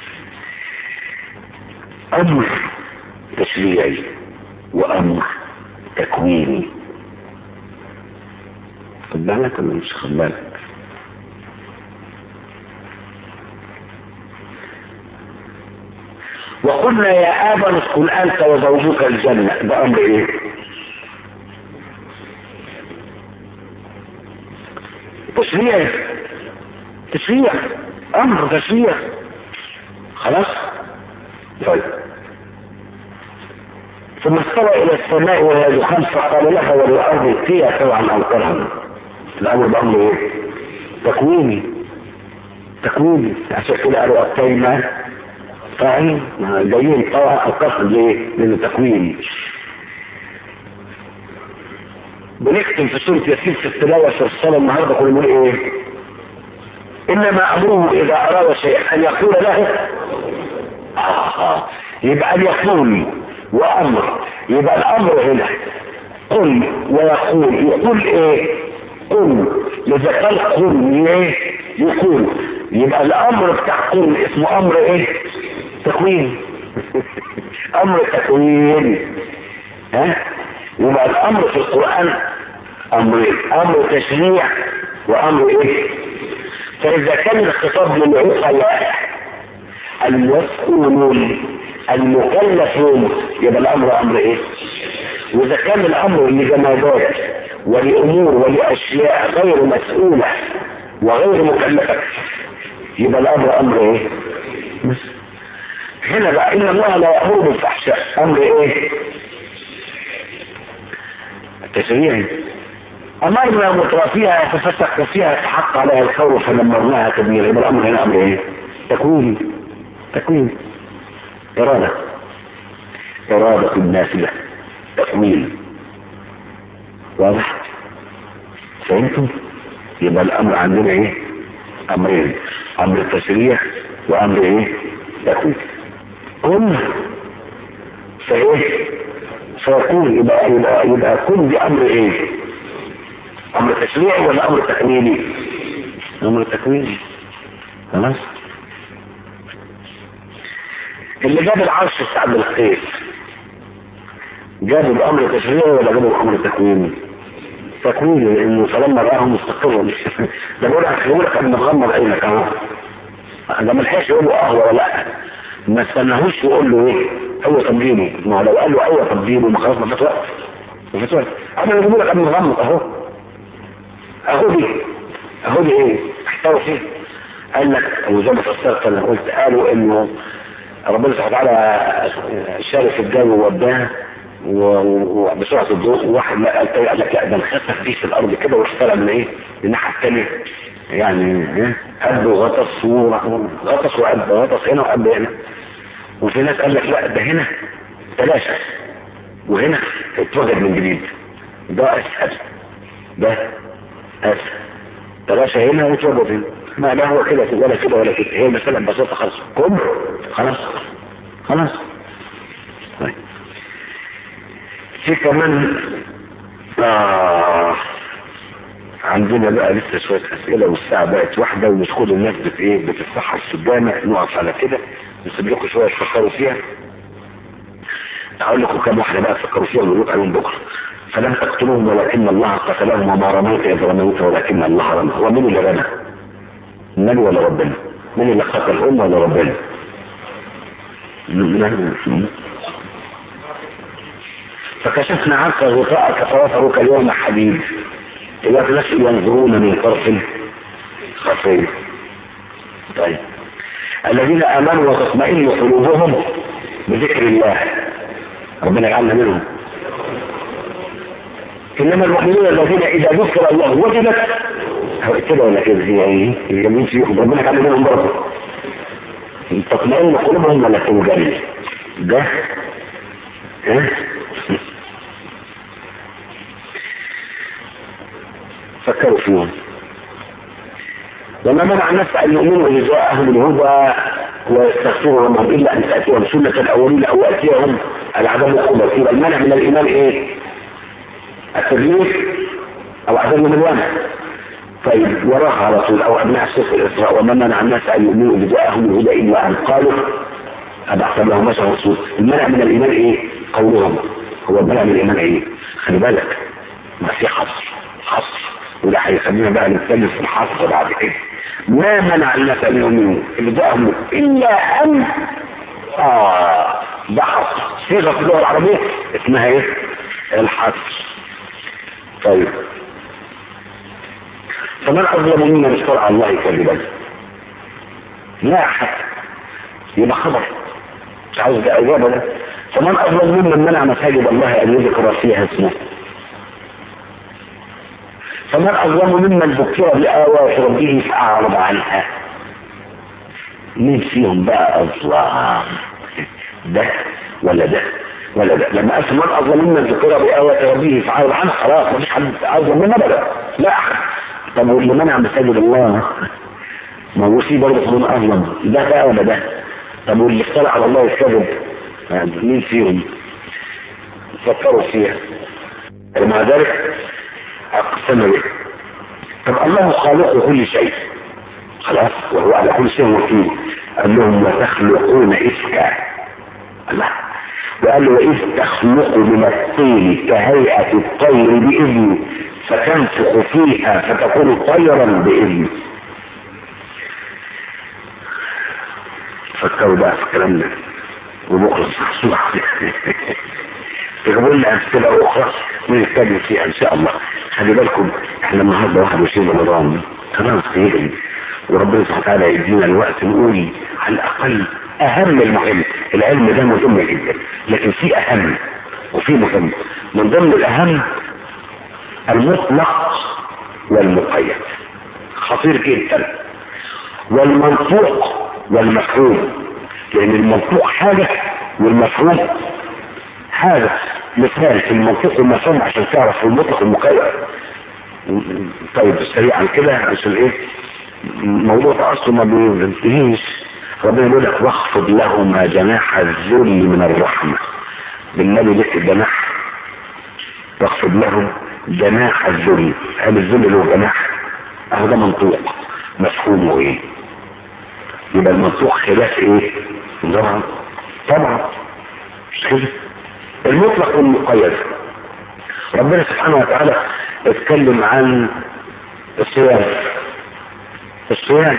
أمر تشريعي وأمر تكويني خد بالك ولا مش خد بالك وقلنا يا آدم اسكن أنت وزوجك الجنة ده أمر إيه؟ تشريع تشريع أمر تشريع خلاص؟ طيب ثم استوى إلى السماء وهي دخان فقال لها وللأرض ائتيا طوعا أو كرها الامر بامر ايه تكويني تكويني عشان كده قالوا التيمة فاهم جايين طبعا القصد ليه لانه تكويني بنختم في سورة ياسين في التلاوة في الصلاة النهاردة كل نقول ايه انما امره اذا اراد شيئا ان يقول له آه يبقى ان يقول وامر يبقى الامر هنا قل ويقول يقول ايه قل اذا قال قل ايه يقول يبقى الامر بتاع قل اسمه امر ايه تكوين امر تكوين ها يبقى الامر في القرآن امرين امر تشريع وامر ايه فاذا كان الخطاب للعقلاء المسؤولون المكلفون يبقى الامر امر ايه واذا كان الامر لجمادات ولامور ولاشياء غير مسؤولة وغير مكلفة يبقى الامر امر ايه هنا بقى ان الله لا يامر بالفحشاء امر ايه تشريعي امرنا مترافيها ففتح فيها تحق عليها الخوف فدمرناها تدميرا يبقى الامر هنا امر ايه تكوين تكوين اراده اراده النافذه تكوين واضح فهمتم يبقى الامر عندنا ايه امرين امر تشريع وامر ايه تكوين كن فايه فيكون يبقى يبقى يبقى كن دي امر ايه امر تشريعي ولا امر تكويني امر تكويني خلاص اللي جاب العرش بتاع عبد الخير جابوا الامر تشريعي ولا جابوا الامر تكويني تكويني لانه فلما راه مستقر ده بقول لك بقول لك ان مغمض عينك اهو ده ما لحقش يقول له اه ولا لا ما استناهوش يقول له ايه هو تبديله ما هو لو قال له ايوه تبديله ما خلاص ما فات وقت ما فات وقت انا اللي بقول لك انا مغمض اهو اهو دي اهو دي ايه احتوى فيه قال لك وزي ما فسرت انا قلت قالوا انه ربنا سبحانه وتعالى شارف الجو ووداه وبسرعة الضوء وواحد قال لك لا ده انخسف بيه في الارض كده واختلع من ايه الناحية التانية يعني ايه قد وغطس وغطس وقد غطس هنا وقد هنا وفي ناس قال لك لا ده هنا تلاشى وهنا اتوجد من جديد ده اسهل ده اسهل تلاشى هنا واتوجد هنا ما لا هو كده ولا كده ولا كده هي مسألة بسيطة خالص كم خلاص خلاص طيب في كمان آه عندنا بقى لسه شوية أسئلة والساعة بقت واحدة ويدخلوا الناس بت إيه بتتفحص السجامة نقف على كده نسيب لكم شوية تفكروا فيها أقول لكم كم واحدة بقى تفكروا فيها ونقول عليهم بكرة فلم تقتلوهم ولكن الله قتلهم وما رميت إذ رميت ولكن الله رمى هو مين اللي رمى؟ النبي ولا ربنا؟ مين اللي قتلهم ولا ربنا؟ فكشفنا عنك غطاءك فوفرك اليوم حديد إذا الناس ينظرون من طرف خفي طيب الذين آمنوا وتطمئن قلوبهم بذكر الله ربنا يجعلنا منهم إنما المؤمنون الذين إذا ذكر الله وجدت كده ولا كده هي ايه هي مين فيهم ربنا يجعلنا منهم برضه تطمئن قلوبهم ولا توجل ده ها فكروا فيهم وما منع الناس ان يؤمنوا اذا جاءهم الهدى ويستغفروا ربهم الا ان تاتيهم سنه الاولين او ياتيهم العذاب الاكبر يبقى المنع من الايمان ايه؟ التدليس او عدم الوانع طيب وراها على طول او ابناء السوق الاسراء وما منع الناس ان يؤمنوا اذا جاءهم الهدى الا ان قالوا ابعث لهم بشر رسول المنع من الايمان ايه؟ قولهم هو المنع من الايمان ايه؟ خلي بالك بس في حصر حصر وده هيخلينا بقى نتكلم في الحصر بعد كده ما منع الناس ان يؤمنوا اللي جاءهم الا ان اه ده حصر صيغه في اللغه العربيه اسمها ايه؟ الحصر طيب فمن اظلم ممن افترى على الله كذبا لا احد يبقى خبر مش عاوز ده اجابه ده فمن اظلم ممن منع مساجد الله ان يذكر فيها اسمه فمن أظلم ممن ذكر بآيات ربه فأعرض عنها مين فيهم بقى أظلم ده ولا ده ولا ده لما أسمى من أظلم ممن ذكر بآيات ربه فأعرض عنها خلاص مفيش حد أظلم منه أبدا لا أحد طب واللي منع مساجد الله ما هو في برضه قانون أظلم ده بقى ولا ده طب واللي افترى على الله الكذب مين فيهم فكروا فيها ومع ذلك أقسم به طب الله خالق كل شيء خلاص وهو على كل شيء وكيل قال لهم وتخلقون إفكا الله وقال له وإذ تخلق من الطين كهيئة الطير بإذنه فتنفخ فيها فتكون طيرا بإذنه فكروا بقى في الكلام ده وبكره الصبح تجيبوا لنا امثله اخرى ونتكلم فيها ان شاء الله خلي بالكم احنا النهارده 21 رمضان خلاص تيجي وربنا سبحانه وتعالى يدينا الوقت نقول على الاقل اهم المهم العلم ده مهم جدا لكن في اهم وفي مهم من ضمن الاهم المطلق والمقيد خطير جدا والمنطوق والمفهوم لان المنطوق حاجة والمفهوم حاجة مثال في المنطوق والمفهوم عشان تعرف المطلق والمقيد طيب سريعا كده عشان ايه الموضوع ده اصله ما بينتهيش ربنا يقول لك واخفض لهما جناح الذل من الرحمة بالنبي لك الجناح واخفض لهم جناح الذل هل الذل له جناح اهو ده منطوق مفهومه ايه يبقى المنطوق خلاف ايه طبعا طبعا مش كده المطلق والمقيد ربنا سبحانه وتعالى اتكلم عن الصيام الصيام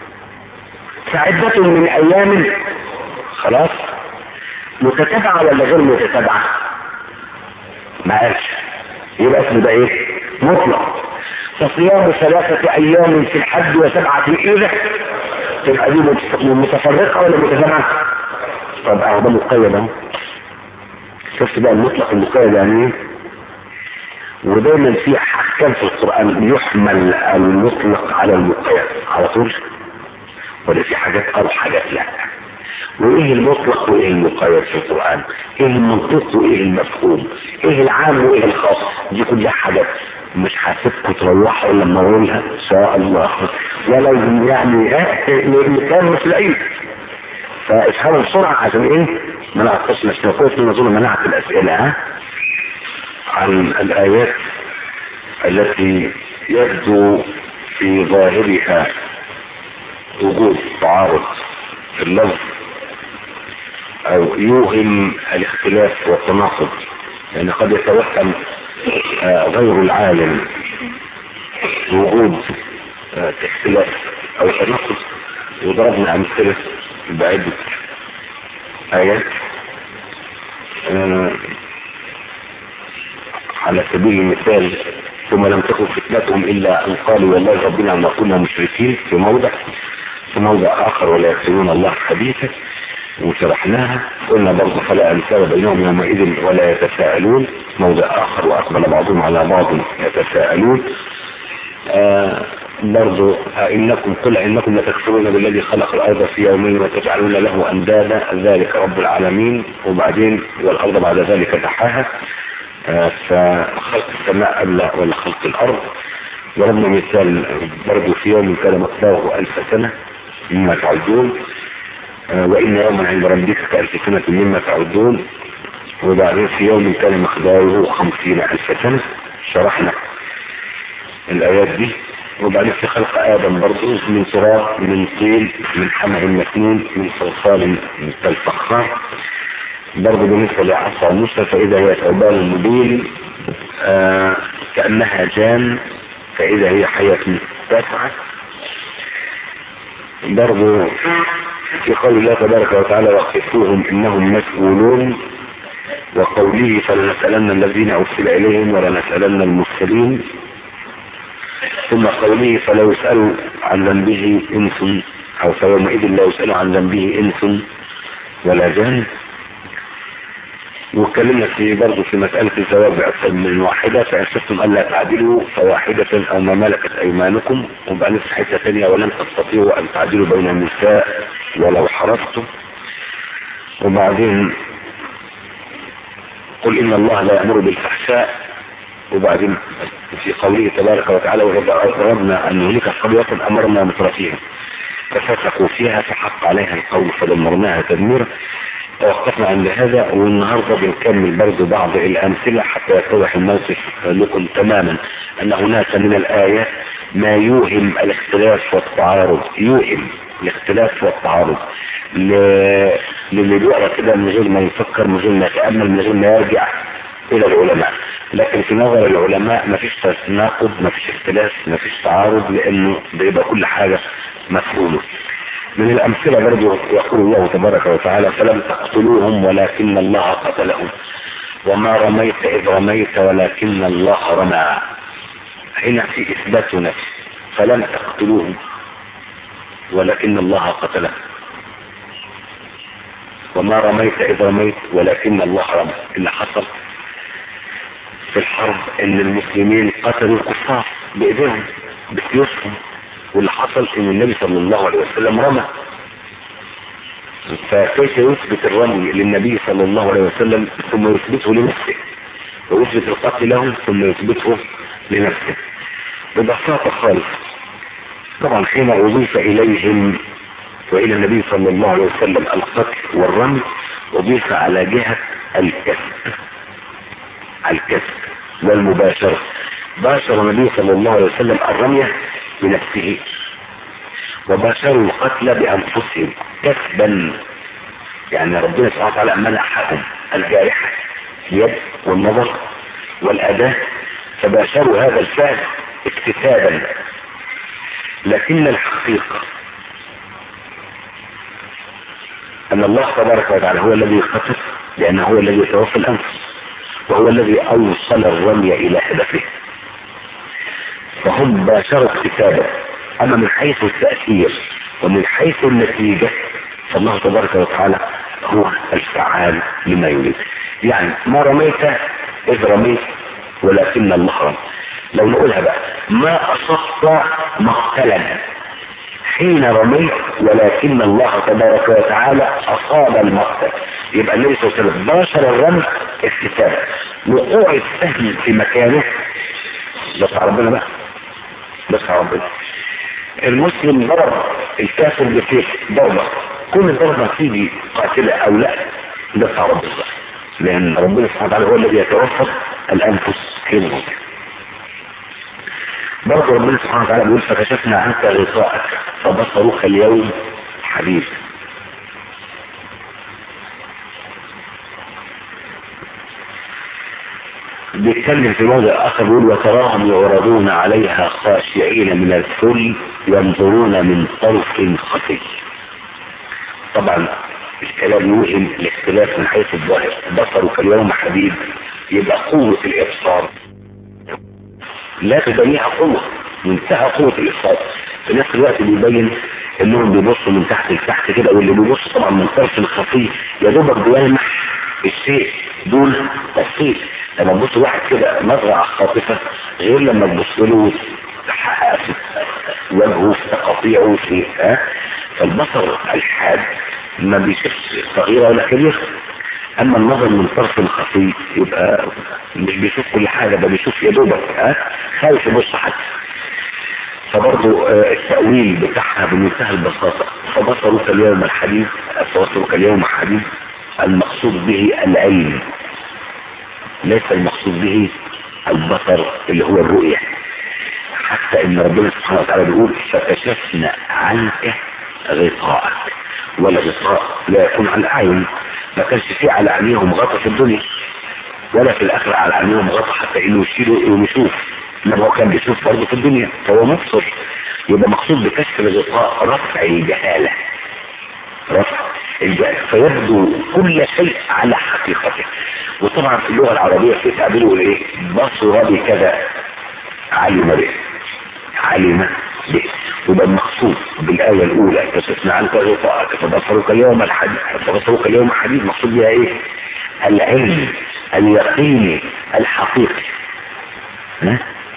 فعدة من ايام خلاص متتابعة ولا غير متتابعة ما قالش يبقى اسمه ده ايه مطلق فصيام ثلاثة ايام في الحج وسبعة اذا تبقى دي متفرقة ولا متجمعة طب اهو ده مقيد اهو شفت بقى المطلق المقيد يعني ايه ودايما في احكام في القرآن يحمل المطلق على المقيد على طول ولا في حاجات او حاجات لا وايه المطلق وايه المقيد في القرآن ايه المنطق وايه المفهوم ايه العام وايه الخاص دي كلها حاجات مش هسيبكم تروحوا لما اقولها ان شاء الله ولو يعني كان مش لاقيه فافهموا بسرعه عشان ايه ما نعطش نفسنا كويس من نظن منعت الاسئله ها عن الايات التي يبدو في ظاهرها وجود تعارض في اللفظ او يوهم الاختلاف والتناقض يعني قد يتوهم غير العالم وجود اختلاف او تناقض وضربنا امثله بعدة ايات على سبيل المثال ثم لم تكن فتنتهم الا ان قالوا والله ربنا ما كنا مشركين في موضع في موضع اخر ولا يكتبون الله حديثا وشرحناها قلنا برضه فلا انساب بينهم يومئذ ولا يتساءلون موضع اخر واقبل بعضهم على بعض يتساءلون آه برضه انكم قل انكم لتكفرون بالذي خلق الارض في يومين وتجعلون له اندادا ذلك رب العالمين وبعدين والارض بعد ذلك دحاها آه فخلق السماء قبل ولا خلق الارض ضربنا مثال برضه في يوم كان مقداره الف سنه مما تعدون وإن يوما عند ربك كألف سنة مما تعدون وبعدين في يوم كان مقداره خمسين ألف سنة شرحنا الآيات دي وبعدين في خلق آدم برضه من صراط من طين من حمع مسنون من صلصال كالفخار برضه بالنسبة لعصا موسى فإذا هي ثعبان مبين آه كأنها جان فإذا هي حية تسعة برضه في قول الله تبارك وتعالى وقفوهم انهم مسؤولون وقوله فلنسألن الذين ارسل اليهم ولنسألن المرسلين ثم قوله فلا يسأل عن ذنبه انس او فيومئذ لا يسأل عن ذنبه انس ولا جان واتكلمنا في برضه في مسألة الزواج بأكثر من واحدة فإن شفتم ألا تعدلوا فواحدة أو ما ملكت أيمانكم وبعدين في حتة ثانية ولن تستطيعوا أن تعدلوا بين النساء ولو حرصتم وبعدين قل إن الله لا يأمر بالفحشاء وبعدين في قوله تبارك وتعالى وأردنا أن نهلك قرية أمرنا مترفيها ففسقوا فيها فحق عليها القول فدمرناها تدميرا توقفنا عند هذا والنهاردة بنكمل برضو بعض الأمثلة حتى يتضح الموقف لكم تماما أن هناك من الآيات ما يوهم الاختلاف والتعارض يوهم الاختلاف والتعارض للي بيقرا كده من غير ما يفكر من غير ما يتأمل من غير ما يرجع إلى العلماء لكن في نظر العلماء ما فيش تناقض ما فيش اختلاف ما فيش تعارض لأنه بيبقى كل حاجة مفهومة من الأمثلة برضو يقول الله تبارك وتعالى فلم تقتلوهم ولكن الله قتلهم وما رميت إذ رميت ولكن الله رمى هنا في إثبات نفس فلم تقتلوهم ولكن الله قتلهم وما رميت إذ رميت ولكن الله رمى اللي حصل في الحرب ان المسلمين قتلوا الكفار بايديهم بسيوفهم واللي حصل ان النبي صلى الله عليه وسلم رمى فكيف يثبت الرمي للنبي صلى الله عليه وسلم ثم يثبته لنفسه ويثبت القتل لهم ثم يثبته لنفسه ببساطة خالص طبعا حين أضيف إليهم وإلى النبي صلى الله عليه وسلم القتل والرمي أضيف على جهة الكسب الكسب والمباشرة باشر النبي صلى الله عليه وسلم الرمية بنفسه وباشروا القتل بأنفسهم كسبا يعني ربنا سبحانه وتعالى منحهم الجارحة اليد والنظر والأداة فباشروا هذا الفعل اكتسابا لكن الحقيقة أن الله تبارك وتعالى هو الذي قتل لأنه هو الذي يتوفى الأنفس وهو الذي أوصل الرمي إلى هدفه فهم باشروا اكتسابا أما من حيث التأثير ومن حيث النتيجة فالله تبارك وتعالى هو الفعال لما يريد يعني ما رميت إذ رميت ولكن الله رمى لو نقولها بقى ما أصبت مقتلا حين رميت ولكن الله تبارك وتعالى أصاب المقتل يبقى النبي صلى الله عليه وسلم باشر الرمي اكتسابا وقوع السهم في مكانه بس ربنا بقى بس ربنا المسلم ضرب الكافر بسيف ضربة كل ضربة تيجي قاتلة او لا ده بتاع ربنا لان ربنا سبحانه وتعالى هو الذي يتوفر الانفس حين الموت برضه ربنا سبحانه وتعالى بيقول فكشفنا عنك غطاءك فبصرك اليوم حديد بيتكلم في موضع اخر بيقول وتراهم يعرضون عليها خاشعين من الذل ينظرون من طرف خفي طبعا الكلام يوهم الاختلاف من حيث الظاهر بصرك اليوم حديد يبقى قوة الابصار لا تبنيها قوة منتهى قوة الابصار في نفس الوقت بيبين انهم بيبصوا من تحت لتحت كده واللي بيبص طبعا من طرف خفي يا دوبك بيلمح الشيء دون تفصيل لما تبص واحد كده نظرة خاطفة غير لما تبص له تحقق في وجهه في تقاطيعه في ها فالبصر الحاد ما بيشوفش صغيرة ولا كبيرة اما النظر من طرف خفي يبقى مش بيشوف كل حاجة ده بيشوف يا دوبك ها خايف يبص حتى فبرضه التأويل بتاعها بمنتهى البساطة فبصرك اليوم الحديث فبصرك اليوم حديث المقصود به العلم ليس المقصود به البصر اللي هو الرؤية حتى ان ربنا سبحانه وتعالى بيقول فكشفنا عنك غطاءك ولا غطاء لا يكون على الاعين ما كانش فيه على عينيهم غطاء في الدنيا ولا في الاخره على عينيهم غطاء حتى انه يشيلوا ويشوف لما هو كان بيشوف برضه في الدنيا فهو مبصر يبقى مقصود بكشف الغطاء رفع الجهاله رفع الجهاله فيبدو كل شيء على حقيقته وطبعا في اللغه العربيه في تعبير يقول ايه بصر بكذا علم به علم به يبقى المقصود بالآية الأولى كشفنا عنك غطاءك فبصرك اليوم الحديث فبصرك اليوم حديث مقصود بها إيه؟ العلم اليقيني الحقيقي ها؟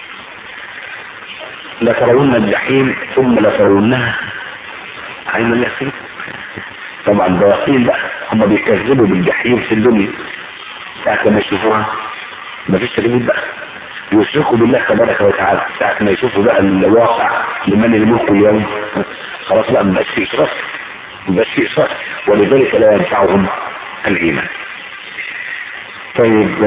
لترون الجحيم ثم لترونها عين اليقين طبعا ده يقين بقى هم بيكذبوا بالجحيم في الدنيا ساعة ما يشوفوها مفيش تكذيب بقى يشركوا بالله تبارك وتعالى ساعة ما يشوفوا بقى الواقع لمن الملك اليوم خلاص بقى مبقاش في إشراك مبقاش في إشراك ولذلك لا ينفعهم الإيمان طيب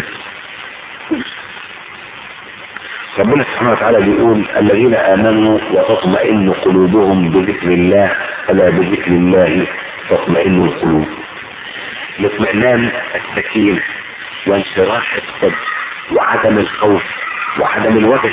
ربنا سبحانه وتعالى بيقول الذين آمنوا وتطمئن قلوبهم بذكر الله ألا بذكر الله تطمئن القلوب الاطمئنان السكينة وانشراح الصدر وعدم الخوف وعدم الوجل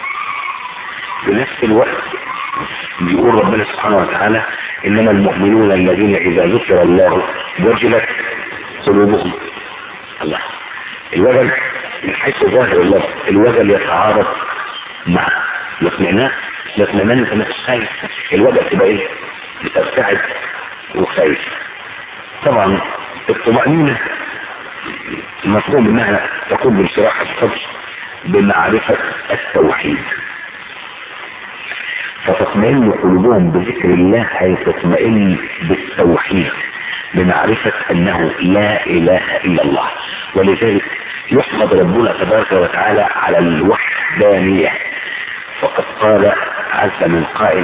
بنفس الوقت بيقول ربنا سبحانه وتعالى انما المؤمنون الذين اذا ذكر الله وجلت قلوبهم الله الوجل من حيث ظاهر الله الوجل يتعارض مع الاطمئنان الاطمئنان انت مش خايف الوجل تبقى ايه بترتعد وخايف طبعا الطمأنينة المفهوم انها تكون بانشراح الصدر بمعرفة التوحيد فتطمئن قلوبهم بذكر الله أي تطمئن بالتوحيد بمعرفة أنه لا إله إلا الله ولذلك يحمد ربنا تبارك وتعالى على الوحدانية فقد قال عز من قائل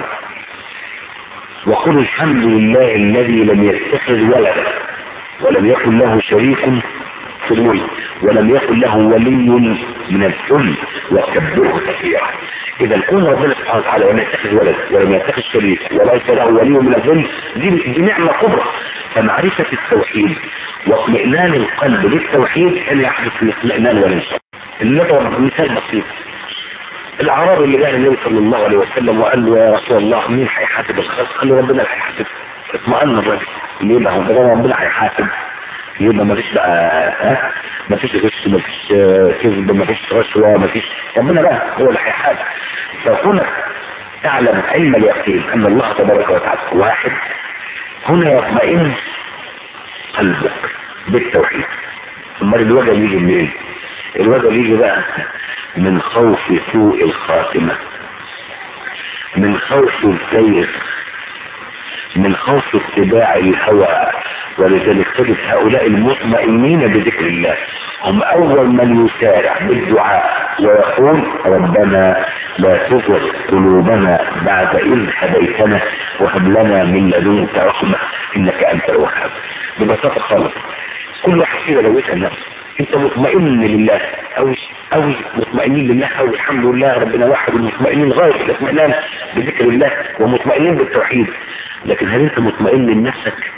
وقل الحمد لله الذي لم يتخذ ولدا ولم يكن له شريك في الملك ولم يكن له ولي من الذل وكبره كثيرا اذا كون ربنا سبحانه وتعالى لم يتخذ ولد ولم يتخذ شريك وليس له ولي من الذل دي, دي نعمه كبرى فمعرفه التوحيد واطمئنان القلب للتوحيد ان يحدث الاطمئنان والانشراح نضرب مثال بسيط الاعرابي اللي جاء النبي صلى الله عليه وسلم وقال له يا رسول الله مين هيحاسب الخلق؟ قال له ربنا اللي هيحاسب اطمئن الراجل ليه ما هو ربنا هيحاسب يبقى ما فيش بقى ها ما فيش غش ما فيش كذب ما فيش رشوه ما فيش ربنا بقى هو اللي هيحاسب فهنا تعلم علم اليقين ان الله تبارك وتعالى واحد هنا يطمئن قلبك بالتوحيد امال الوجه يجي منين؟ الوجه يجي بقى من خوف سوء الخاتمه من خوف الزيغ من خوف اتباع الهوى ولذلك تجد هؤلاء المطمئنين بذكر الله هم اول من يسارع بالدعاء ويقول ربنا لا تزغ قلوبنا بعد اذ هديتنا وهب لنا من لدنك رحمه انك انت الوهاب ببساطه خالص كل واحد فينا لو يسال نفسه انت مطمئن لله او او مطمئنين لله او الحمد لله ربنا واحد المطمئنين غايه الاطمئنان بذكر الله ومطمئنين بالتوحيد لكن هل انت مطمئن لنفسك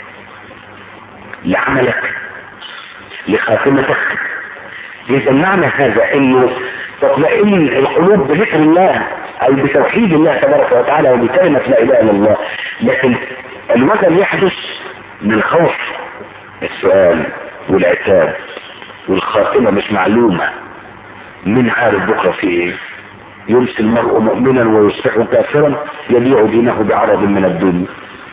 لعملك لخاتمتك اذا معنى هذا انه تطمئن القلوب بذكر الله او بتوحيد الله تبارك وتعالى وبكلمة لا اله الا الله لكن الوجل يحدث من خوف السؤال والعتاب والخاتمة مش معلومة من عارف بكرة في ايه يمسي المرء مؤمنا ويصبح كافرا يبيع دينه بعرض من الدنيا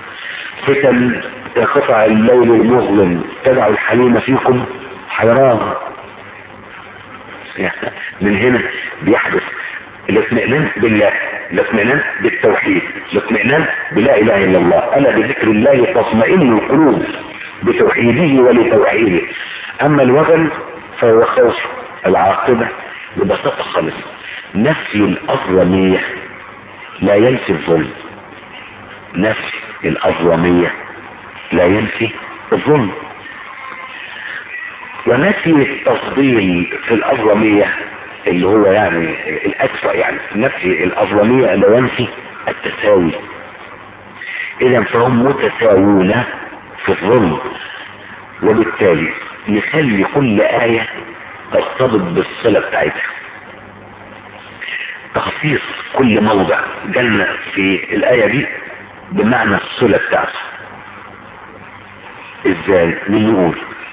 فتن قطع الليل المظلم تدع الحليم فيكم حيران من هنا بيحدث الاطمئنان بالله الاطمئنان بالتوحيد الاطمئنان بلا اله الا الله الا بذكر الله تطمئن القلوب بتوحيده ولتوحيده اما الوغل فهو خوف العاقبة ببساطة خالص نفي الأظلمية لا ينفي الظلم نفي الأظلمية لا ينفي الظلم ونفي التفضيل في الأظلمية اللي هو يعني الأكثر يعني نفي الأظلمية لا ينفي التساوي إذا فهم متساوون في الظلم وبالتالي نخلي كل آية ترتبط بالصلة بتاعتها تخصيص كل موضع جنة في الآية دي بمعنى الصلة بتاعته ازاي نقول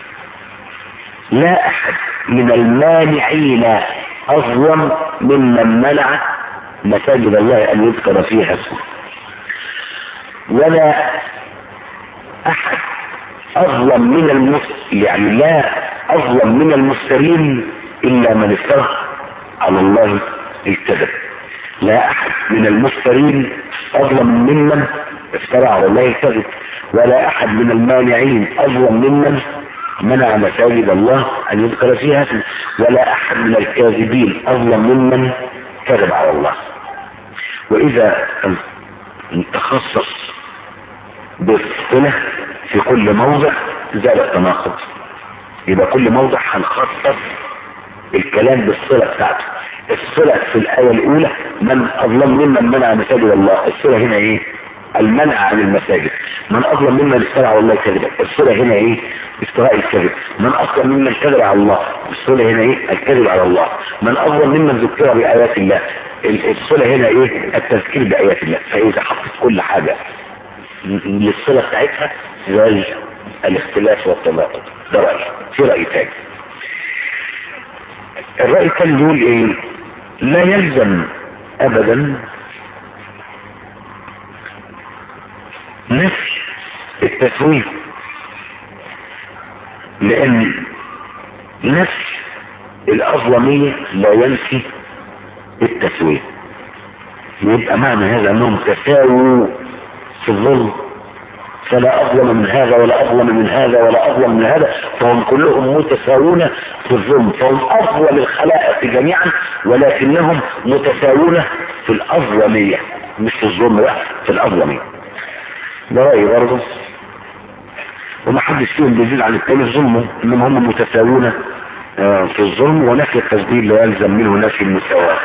لا احد من المانعين اظلم ممن منع مساجد الله ان يذكر فيها اسمه ولا احد اظلم من المس يعني لا اظلم من المفترين الا من افترى على الله الكذب لا احد من المفترين اظلم ممن افترى على الله الكذب ولا احد من المانعين اظلم ممن منع مساجد الله ان يذكر فيها اسمه ولا احد من الكاذبين اظلم ممن كذب على الله واذا تخصص بالصلة في كل موضع زال التناقض يبقى كل موضع هنخصص الكلام بالصلة بتاعته الصلة في الآية الأولى من أظلم ممن منع مساجد الله الصلة هنا إيه المنع عن المساجد من أظلم ممن افترى على الله كذبا الصلة هنا إيه افتراء الكذب من أظلم ممن كذب على الله الصلة هنا إيه الكذب على الله من أظلم ممن ذكر بآيات الله الصلة هنا إيه التذكير بآيات الله فإذا حطت كل حاجة للصلة بتاعتها زي الاختلاف والتناقض ده رأي في رأي تاني الرأي الثاني يقول ايه لا يلزم ابدا نفي التسوية لان نفي الأظلمية لا ينفي التسوية يبقى معنى هذا انهم تساووا في الظلم فلا أظلم من هذا ولا أظلم من هذا ولا أظلم من هذا فهم كلهم متساوون في الظلم فهم أظلم الخلائق جميعا ولكنهم متساوون في الأظلمية مش في الظلم لا في الأظلمية ده رأيي برضه وما حدش فيهم بيزيد عن التاني في ظلمه انما هم متساوون آه في الظلم ونفي التسديد لا يلزم منه نفي المساواة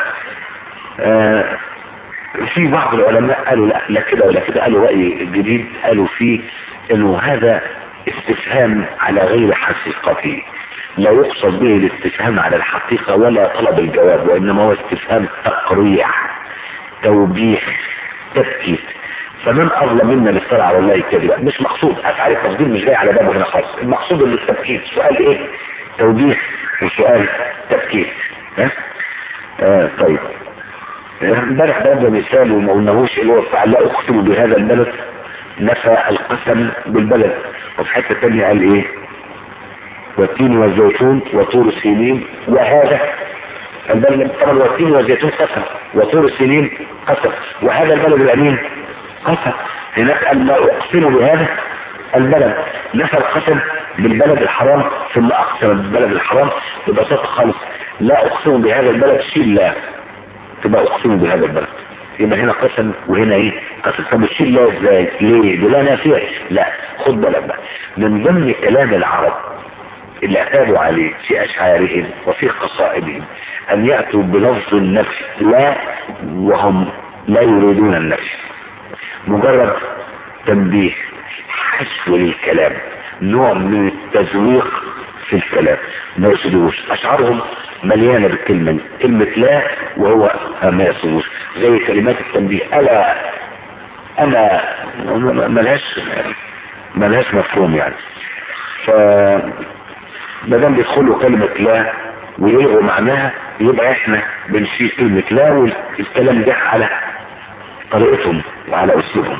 آه في بعض العلماء قالوا لا لا كده ولا كده قالوا رأي جديد قالوا فيه انه هذا استفهام على غير حقيقته لا يقصد به الاستفهام على الحقيقة ولا طلب الجواب وانما هو استفهام تقريع توبيخ تبكيت فمن اظلم منا اللي افترى على الله كذبا مش مقصود افعل التفضيل مش جاي على بابه هنا خالص المقصود اللي التبكيت سؤال ايه توبيخ وسؤال تبكيت ها آه طيب امبارح ده مثال وما قلناهوش اللي هو بتاع لا اقسم بهذا البلد نفى القسم بالبلد وفي حته ثانيه قال ايه والتين والزيتون وطور سينين وهذا البلد طبعا والتين والزيتون قسم وطور السنين قسم وهذا البلد الامين قسم هناك قال لا اقسم بهذا البلد نفى القسم بالبلد الحرام ثم اقسم بالبلد الحرام ببساطه خالص لا اقسم بهذا البلد شيل لا تبقى اقسم بهذا البلد يبقى هنا قسم وهنا ايه قسم طب الشيل لا ازاي ليه دي لا نافيه لا خد بالك بقى من ضمن كلام العرب اللي اعتادوا عليه في اشعارهم وفي قصائدهم ان ياتوا بلفظ النفي لا وهم لا يريدون النفي مجرد تنبيه حشو للكلام نوع من التزويق في الكلام ما يصدقوش اشعارهم مليانه بالكلمه دي كلمه لا وهو ما يصدقوش زي كلمات التنبيه الا انا ملهاش ملهاش مفهوم يعني ف ما دام بيدخلوا كلمه لا ويلغوا معناها يبقى احنا بنشيل كلمه لا والكلام ده على طريقتهم وعلى اسلوبهم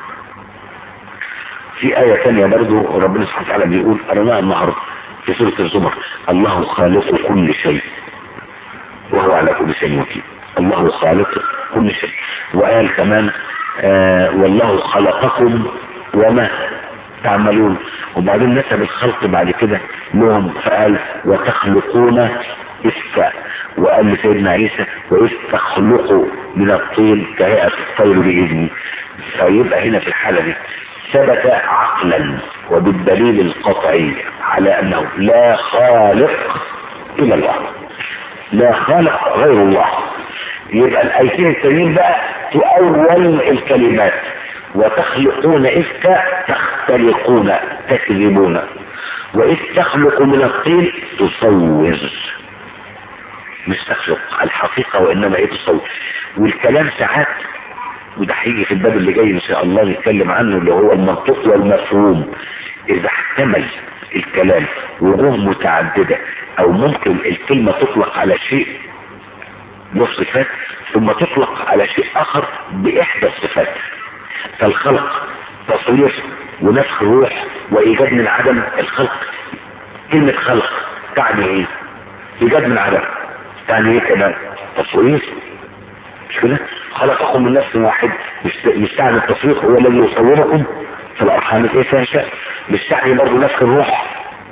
في آية ثانية برضو ربنا سبحانه وتعالى بيقول قرناها النهاردة في سورة الزمر الله خالق كل شيء وهو على كل شيء وكيل الله خالق كل شيء وقال كمان آه والله خلقكم وما تعملون وبعدين نسب الخلق بعد كده لهم فقال وتخلقون إفكا وقال لسيدنا عيسى وإذ تخلقوا من الطين كهيئة الطير بإذني فيبقى هنا في الحالة دي ثبت عقلا وبالدليل القطعي على انه لا خالق الا الله لا خالق غير الله يبقى الايتين التانيين بقى تؤول الكلمات وتخلقون افكا تختلقون تكذبون واذ تخلق من الطين تصور مش تخلق الحقيقة وانما ايه تصور والكلام ساعات وده هيجي في الباب اللي جاي ان شاء الله نتكلم عنه اللي هو المنطق والمفهوم اذا احتمل الكلام وجوه متعددة او ممكن الكلمة تطلق على شيء له صفات ثم تطلق على شيء اخر باحدى الصفات فالخلق تصوير ونفخ الروح وايجاد من عدم الخلق كلمة خلق تعني ايه ايجاد من عدم تعني ايه كمان تصوير مش كده خلقكم من نفس واحد مش مش تعني التصوير هو الذي يصوركم في الارحام كيف يشاء مش تعني برضه نفخ الروح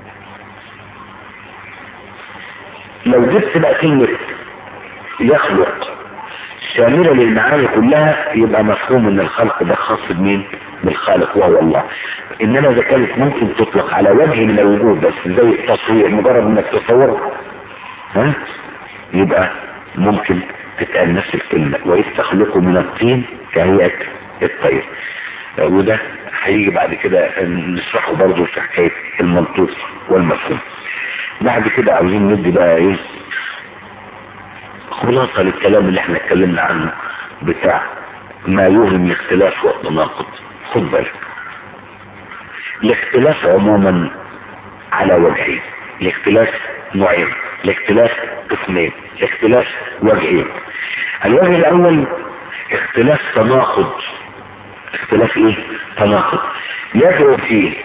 لو جبت بقى كلمة يخلق شاملة للمعاني كلها يبقى مفهوم ان الخلق ده خاص بمين بالخالق وهو الله انما اذا كانت ممكن تطلق على وجه من الوجود بس زي التصوير مجرد انك تصور ها يبقى ممكن تتقال نفس الكلمة وإذ تخلقوا من الطين كهيئة الطير وده هيجي بعد كده نشرحه برضه في حكاية المنطوق والمفهوم بعد كده عاوزين ندي بقى ايه خلاصة للكلام اللي احنا اتكلمنا عنه بتاع ما يوهم الاختلاف والتناقض خد بالك الاختلاف عموما على وجهين الاختلاف نوعين الاختلاف قسمين الاختلاف وجهين الوجه الاول اختلاف تناقض اختلاف ايه تناقض يدعو فيه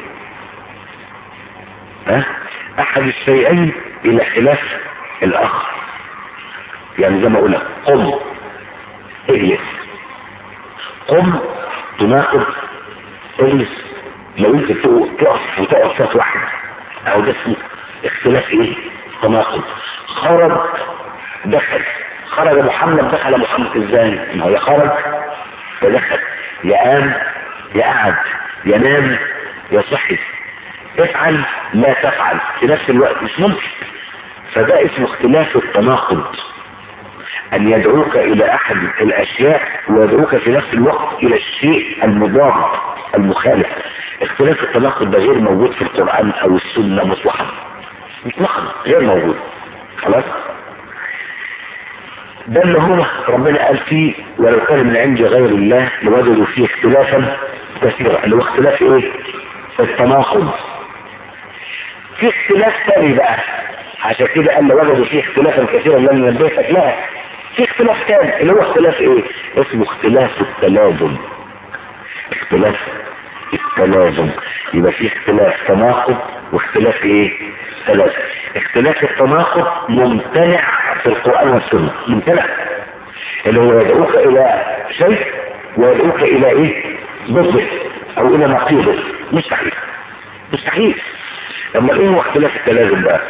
ها احد الشيئين الى خلاف الاخر يعني زي ما اقول لك قم اجلس قم تناقض اجلس لو انت تقف وتقف صوت واحد او ده اسمه اختلاف ايه تناقض خرج دخل خرج محمد دخل محمد ازاي ما هو يا خرج يا دخل يا قام يا قعد يا نام يا صحي افعل لا تفعل في نفس الوقت مش ممكن فده اسمه اختلاف التناقض ان يدعوك الى احد الاشياء ويدعوك في نفس الوقت الى الشيء المضاد المخالف اختلاف التناقض ده غير موجود في القرآن او السنة مطلقا مطلقا غير موجود خلاص ده اللي هو ربنا قال فيه ولو كان من عند غير الله لوجدوا فيه اختلافا كثيرا اللي هو اختلاف ايه التناقض في اختلاف ثاني بقى عشان كده قال لوجدوا فيه اختلافا كثيرا لم ينبهك لا في اختلاف ثاني اللي هو اختلاف ايه اسمه اختلاف التلازم اختلاف التلازم يبقى في اختلاف تناقض واختلاف ايه تلازم اختلاف التناقض ممتنع في القرآن والسنة ممتنع اللي هو يدعوك الى شيء ويدعوك الى ايه ضده او الى نقيضه مستحيل مستحيل اما ايه هو اختلاف التلازم بقى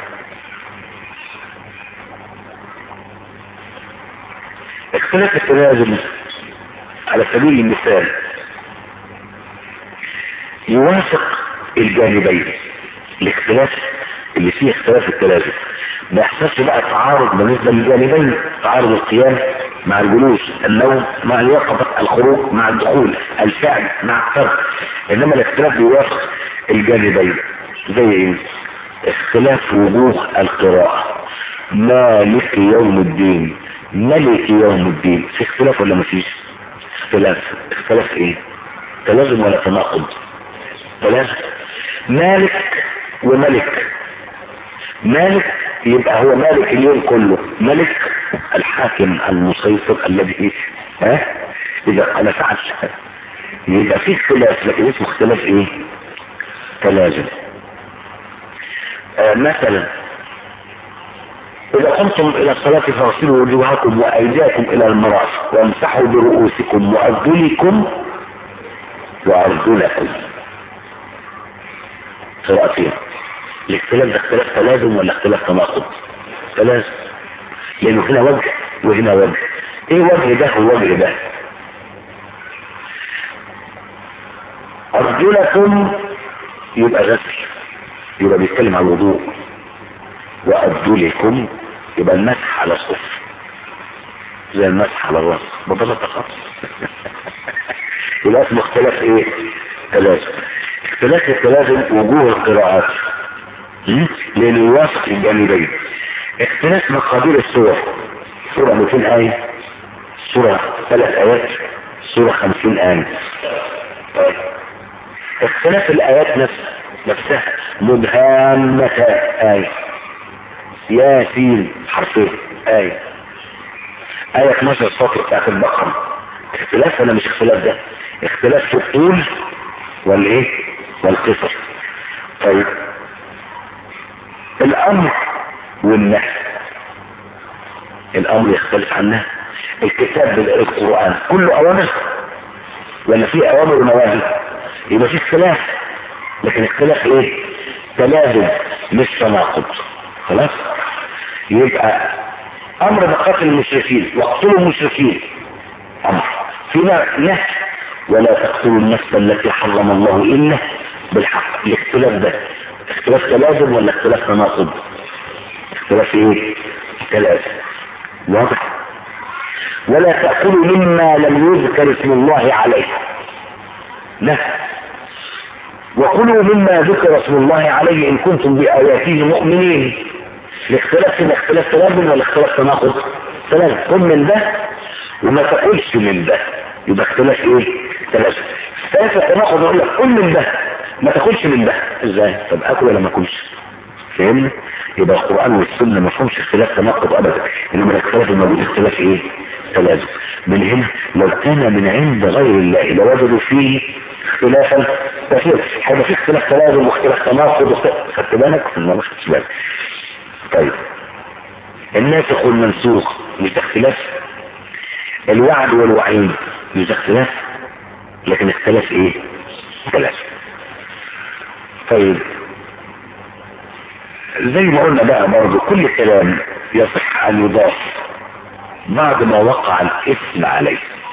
اختلاف التلازم على سبيل المثال يوافق الجانبين الاختلاف اللي فيه اختلاف التلازم ما يحصلش بقى تعارض بالنسبة للجانبين تعارض القيام مع الجلوس النوم مع اليقظة الخروج مع الدخول الفعل مع الترك انما الاختلاف بيوافق الجانبين زي ايه اختلاف وجوه القراءة مالك يوم الدين ملك يوم الدين في اختلاف ولا مفيش اختلاف اختلاف ايه تلازم ولا تناقض تلازم مالك وملك مالك يبقى هو مالك اليوم كله ملك الحاكم المسيطر الذي ايه ها اذا قال فعل يبقى في اختلاف لكن اسمه اختلاف ايه تلازم آه مثلا إذا قمتم إلى الصلاة فاغسلوا وجوهكم وأيديكم إلى المرافق وامسحوا برؤوسكم وأرجلكم وأرجلكم قراءتين الاختلاف ده اختلاف تلازم ولا اختلاف تناقض تلازم لأنه هنا وجه وهنا وجه ايه وجه ده ووجه ده أرجلكم يبقى غسل يبقى بيتكلم عن الوضوء وأرجلكم يبقى المسح على الصف زي المسح على الراس ببساطة خالص يبقى اسمه اختلاف ايه تلازم اختلاف التلازم وجوه القراءات لانه يوافق الجانبين اختلاف مقادير السور سورة 200 آية سورة ثلاث آيات سورة 50 آية طيب. اختلاف الآيات نفسها نفسها مدهامة آية ياسين حرفين آية آية 12 سطر بتاعت البقرة اختلاف ولا مش اختلاف ده اختلاف في الطول ولا ايه والقصر طيب الامر والنهي الامر يختلف عن النهي الكتاب القرآن كله اوامر ولا في اوامر ونواهي يبقى في اختلاف لكن اختلاف ايه تلازم مش تناقض خلاص يبقى امر بقتل المشركين واقتلوا المشركين امر في نهي ولا تقتلوا النفس التي حرم الله الا بالحق الاختلاف ده اختلاف تلازم ولا اختلاف تناقض اختلاف ايه تلازم واضح ولا تأكلوا مما لم يذكر اسم الله عليه لا وكلوا مما ذكر اسم الله عليه ان كنتم بآياته مؤمنين الاختلاف هنا اختلاف تلازم ولا اختلاف تناقض تلازم كن من ده وما تقولش من ده يبقى اختلاف ايه تلازم ثلاثة تناقض يقول لك كل من ده ما تاكلش من ده ازاي طب اكل ولا ما اكلش فهمنا يبقى القرآن والسنة ما فيهمش اختلاف تناقض ابدا انما الاختلاف الموجود اختلاف ايه تلازم من هنا لو كان من عند غير الله لوجدوا فيه اختلافا كثيرا هيبقى في اختلاف تلازم واختلاف تناقض خدت بالك ما مش خدت بالك طيب الناسخ والمنسوخ مش ده اختلاف الوعد والوعيد مش ده اختلاف لكن اختلاف ايه اختلاف طيب زي ما قلنا بقى برضه كل كلام يصح ان يضاف بعد ما وقع الاسم عليه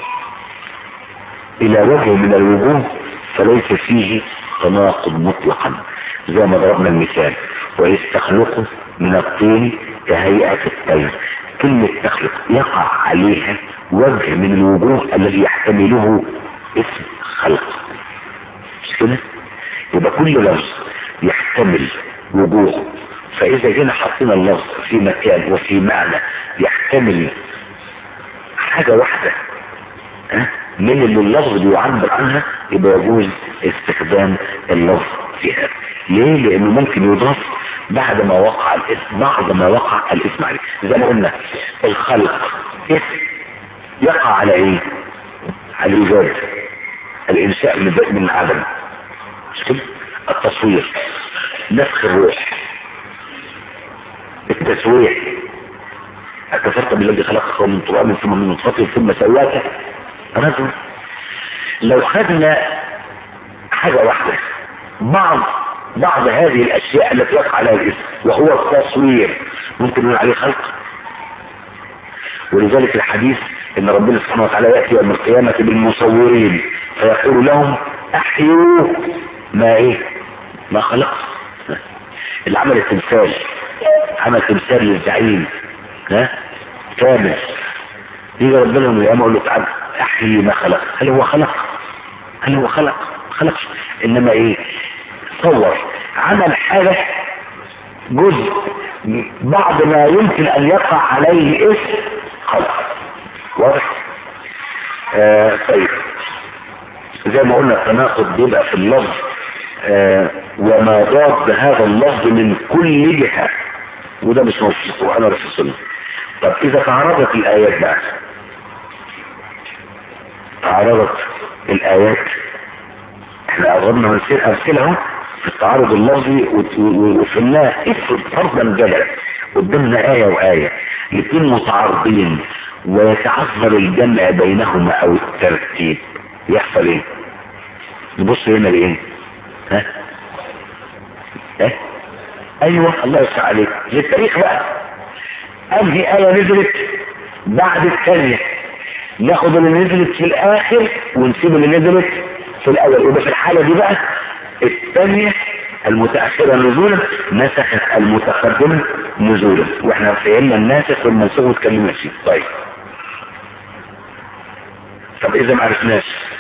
الى وجه من الوجوه فليس فيه تناقض مطلقا زي ما ضربنا المثال واذ تخلق من الطين كهيئة الطير كلمة تخلق يقع عليها وجه من الوجوه الذي يحتمله اسم خلق مش كده يبقى كل لفظ يحتمل وجوه فاذا جينا حطينا اللفظ في مكان وفي معنى يحتمل حاجة واحدة أه؟ من اللي اللفظ بيعبر عنها يبقى يجوز استخدام اللفظ في هذا ليه لانه ممكن يضاف بعد ما وقع الاسم بعد ما وقع الاسم عليه زي ما قلنا الخلق اسم يقع على ايه على الايجاد الانشاء من من العدم مش كده التصوير نفخ الروح التسويح أكفرت بالذي خلقك من تراب ثم من نطفة ثم سواك رجل لو خدنا حاجة واحدة بعض بعض هذه الأشياء التي يقع عليها الاسم وهو التصوير ممكن نقول عليه خلق ولذلك الحديث ان ربنا سبحانه وتعالى يأتي يوم القيامة بالمصورين فيقول لهم احيوا ما ايه ما خلق اللي عمل التمثال عمل تمثال للزعيم ها كامل يجي ربنا من القيامة يقول له تعالى احيي ما خلق هل هو خلق هل هو خلق خلق انما ايه صور عمل حاجة جزء بعض ما يمكن ان يقع عليه اسم خلق واضح آه طيب زي ما قلنا التناقض بيبقى في اللفظ آه وما ضاد هذا اللفظ من كل جهة وده مش موجود في القرآن ولا في السنة طب اذا تعرضت الايات بقى تعرضت الايات احنا اغربنا من سير امثله اهو في التعارض اللفظي وفي الله افرض فرضا جدلا قدامنا آية وآية الاثنين متعارضين ويتعذر الجمع بينهما او الترتيب يحصل ايه نبص هنا لايه ها ها ايوه الله يفتح عليك للتاريخ بقى انهي آية نزلت بعد الثانية ناخد اللي نزلت في الاخر ونسيب اللي نزلت في الاول يبقى في الحالة دي بقى الثانية المتأخرة نزولا نسخت المتقدمة نزولا واحنا فهمنا الناسخ والمنسوخ واتكلمنا فيه طيب طب اذا ما عرفناش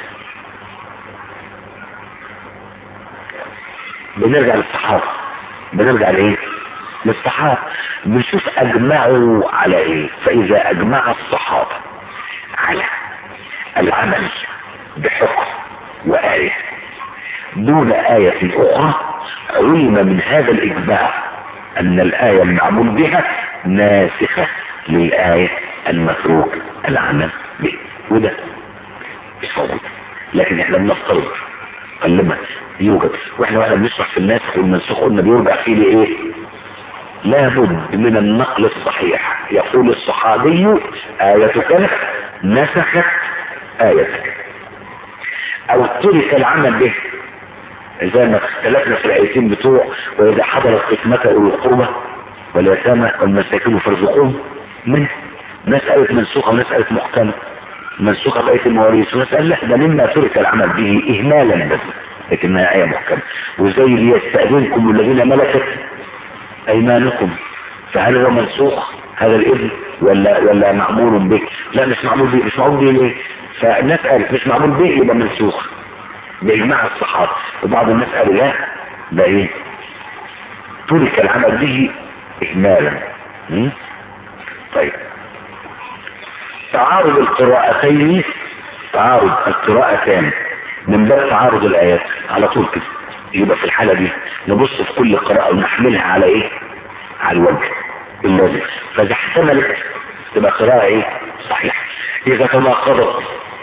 بنرجع للصحابة بنرجع لايه للصحابة بنشوف اجمعوا على ايه فاذا اجمع الصحابة على العمل بحكم وآية دون آية أخرى علم من هذا الإجماع أن الآية المعمول بها ناسخة للآية المتروك العمل به وده مش موجود لكن احنا بنفترض قلبها يوجد واحنا واحنا بنشرح في الناس والمنسوخ قلنا بيرجع فيه لايه لابد من النقل الصحيح يقول الصحابي آية كذا نسخت آية او ترك العمل به زي ما اختلفنا في الايتين بتوع واذا حضرت قسمة اولي القربى واليتامى والمساكين فارزقوهم منه مسألة منسوخة ومسألة محكمة منسوخة بآية المواريث ونسأل لا ده مما ترك العمل به إهمالا بس لكنها آية محكمة وزي ليستأذنكم الذين ملكت أيمانكم فهل هو منسوخ هذا الإذن ولا ولا معمول به لا مش معمول به مش معمول به ليه فنسأل مش معمول به يبقى منسوخ بإجماع الصحابة وبعض الناس قالوا لا ده إيه ترك العمل به إهمالا م? طيب تعارض القراءتين تعارض القراءتان من باب تعارض الآيات على طول كده يبقى في الحالة دي نبص في كل قراءة ونحملها على ايه على الوجه اللازم فاذا احتملت تبقى قراءة ايه صحيح اذا تناقضت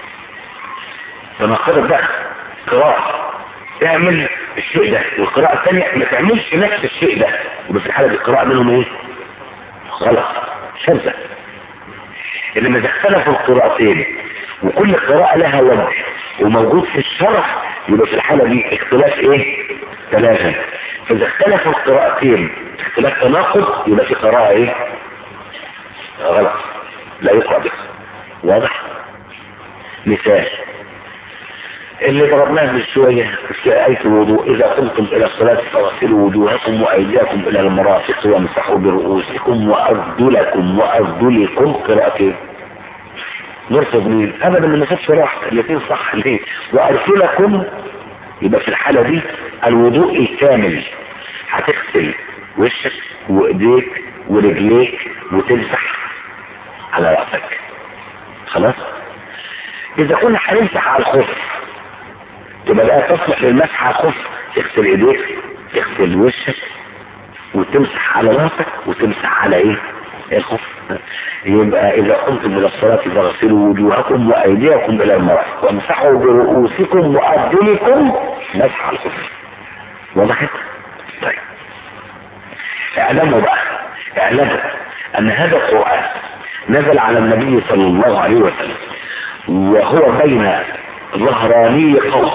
تناقضت بقى قراءة تعمل الشيء ده والقراءة الثانية ما تعملش نفس الشيء ده يبقى في الحالة دي القراءة منهم ايه غلط شاذة انما اذا اختلفوا القراءتين وكل قراءة لها وجه وموجود في الشرح يبقى في الحالة دي اختلاف ايه ثلاثة فاذا اختلفوا القراءتين اختلاف تناقض يبقى في قراءة ايه غلط لا يقرأ بها واضح مثال اللي ضربناه من شوية في آية الوضوء إذا قمتم إلى الصلاة فاغسلوا وجوهكم وأيديكم إلى المرافق وامسحوا برؤوسكم وأرجلكم وأرجلكم قراءتين نرفض مين أبدا ما نفسش راحة الاثنين صح ليه وأرجلكم يبقى في الحالة دي الوضوء الكامل هتغسل وشك وإيديك ورجليك وتمسح على رأسك خلاص إذا كنا هنمسح على الخف تبقى بقى تصلح للمسح على الخف تغسل ايديك تغسل وشك وتمسح على راسك وتمسح على ايه الخف يبقى اذا قمتم الى الصلاة فاغسلوا وجوهكم وايديكم الى المرافق وامسحوا برؤوسكم وارجلكم مسح على الخف وضحت طيب اعلموا بقى اعلموا ان هذا القرآن نزل على النبي صلى الله عليه وسلم وهو بين ظهراني قوم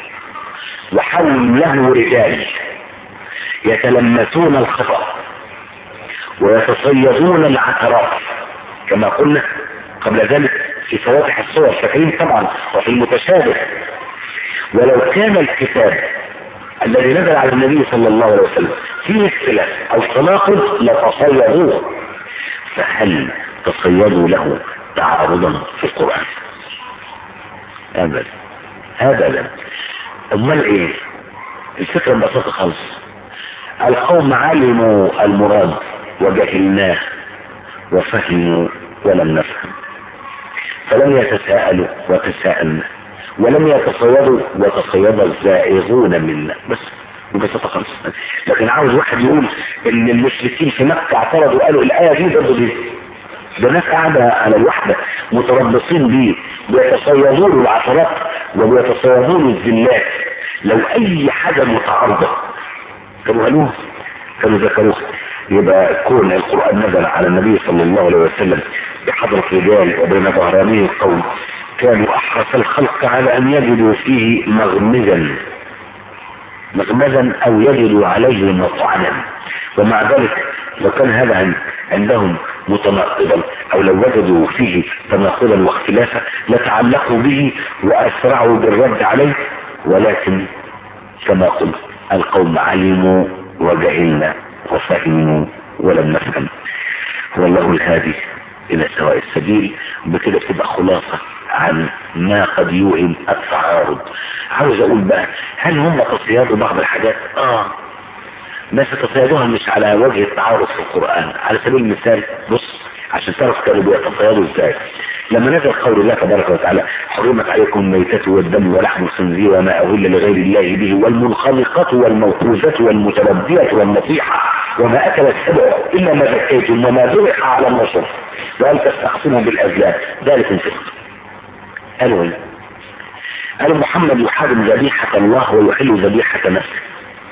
وحوله رجال يتلمسون الخطأ ويتصيدون العثرات كما قلنا قبل ذلك في فواتح الصور فاكرين طبعا وفي المتشابه ولو كان الكتاب الذي نزل على النبي صلى الله عليه وسلم فيه اختلاف او تناقض لتصيدوه فهل تصيدوا له تعارضا في القرآن ابدا ابدا امال ايه الفكرة ببساطة خالص القوم علموا المراد وجهلناه وفهموا ولم نفهم فلم يتساءلوا وتساءلنا ولم يتصيدوا وتصيد الزائغون منا بس ببساطة خالص لكن عاوز واحد يقول ان المشركين في مكة اعترضوا وقالوا الاية دي ضد دي ده ناس قاعدة على الوحدة متربصين بيه بيتصيدون العثرات وبيتصيدون الذلات لو اي حاجة متعارضة كانوا قالوها كانوا ذكروها يبقى كون القرآن نزل على النبي صلى الله عليه وسلم بحضرة رجال وبين ظهرانيه القوم كانوا احرص الخلق على ان يجدوا فيه مغمزا مغمزا او يجدوا عليه مطعنا ومع ذلك لو كان هذا عندهم متناقضا او لو وجدوا فيه تناقضا واختلافا لتعلقوا به واسرعوا بالرد عليه ولكن كما قلت القوم علموا وجهلنا وفهموا ولم نفهم والله الهادي الى سواء السبيل بكده بتبقى خلاصة عن ما قد يوهم التعارض عاوز اقول بقى هل هم تصيادوا بعض الحاجات اه بس تصيادوها مش على وجه التعارض في القرآن على سبيل المثال بص عشان تعرف كانوا بيتصيادوا ازاي لما نزل قول الله تبارك وتعالى حرمت عليكم الميتة والدم ولحم الخنزير وما أهل لغير الله به والمنخلقة والموقوذة والمتردية والنصيحة وما أكل السبع إلا ما زكيتم وما ذبح على النصر وأن تستقسموا بالأزلام ذلك الفسق قالوا ايه قالوا محمد يحرم ذبيحة الله ويحل ذبيحة نفسه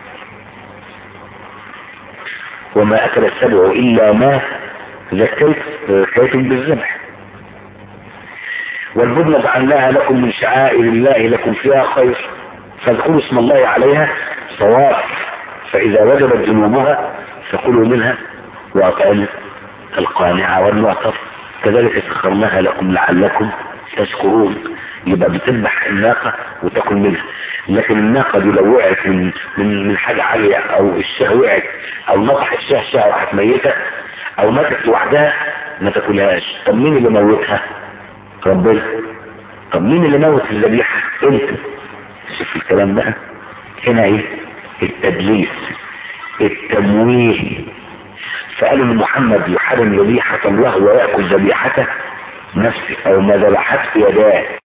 وما أكل السبع إلا ما ذكيت كيتم بالذبح والبدن جعلناها لكم من شعائر الله لكم فيها خير فاذكروا اسم الله عليها صواف فإذا وجبت جنوبها فكلوا منها وأطعموا القانع والمعتر كذلك سخرناها لكم لعلكم تشكرون يبقى بتذبح الناقة وتاكل منها لكن الناقة دي لو وقعت من من من حاجة عالية او الشاه وقعت او نطح الشاه شاه راحت ميتة او ماتت لوحدها ما تاكلهاش طب مين اللي موتها؟ ربنا طب مين اللي موت الذبيحة؟ انت شوف الكلام بقى هنا ايه؟ التدليس التمويه فقالوا ان محمد يحرم ذبيحة الله ويأكل ذبيحته نفسه او ما ذبحته يداه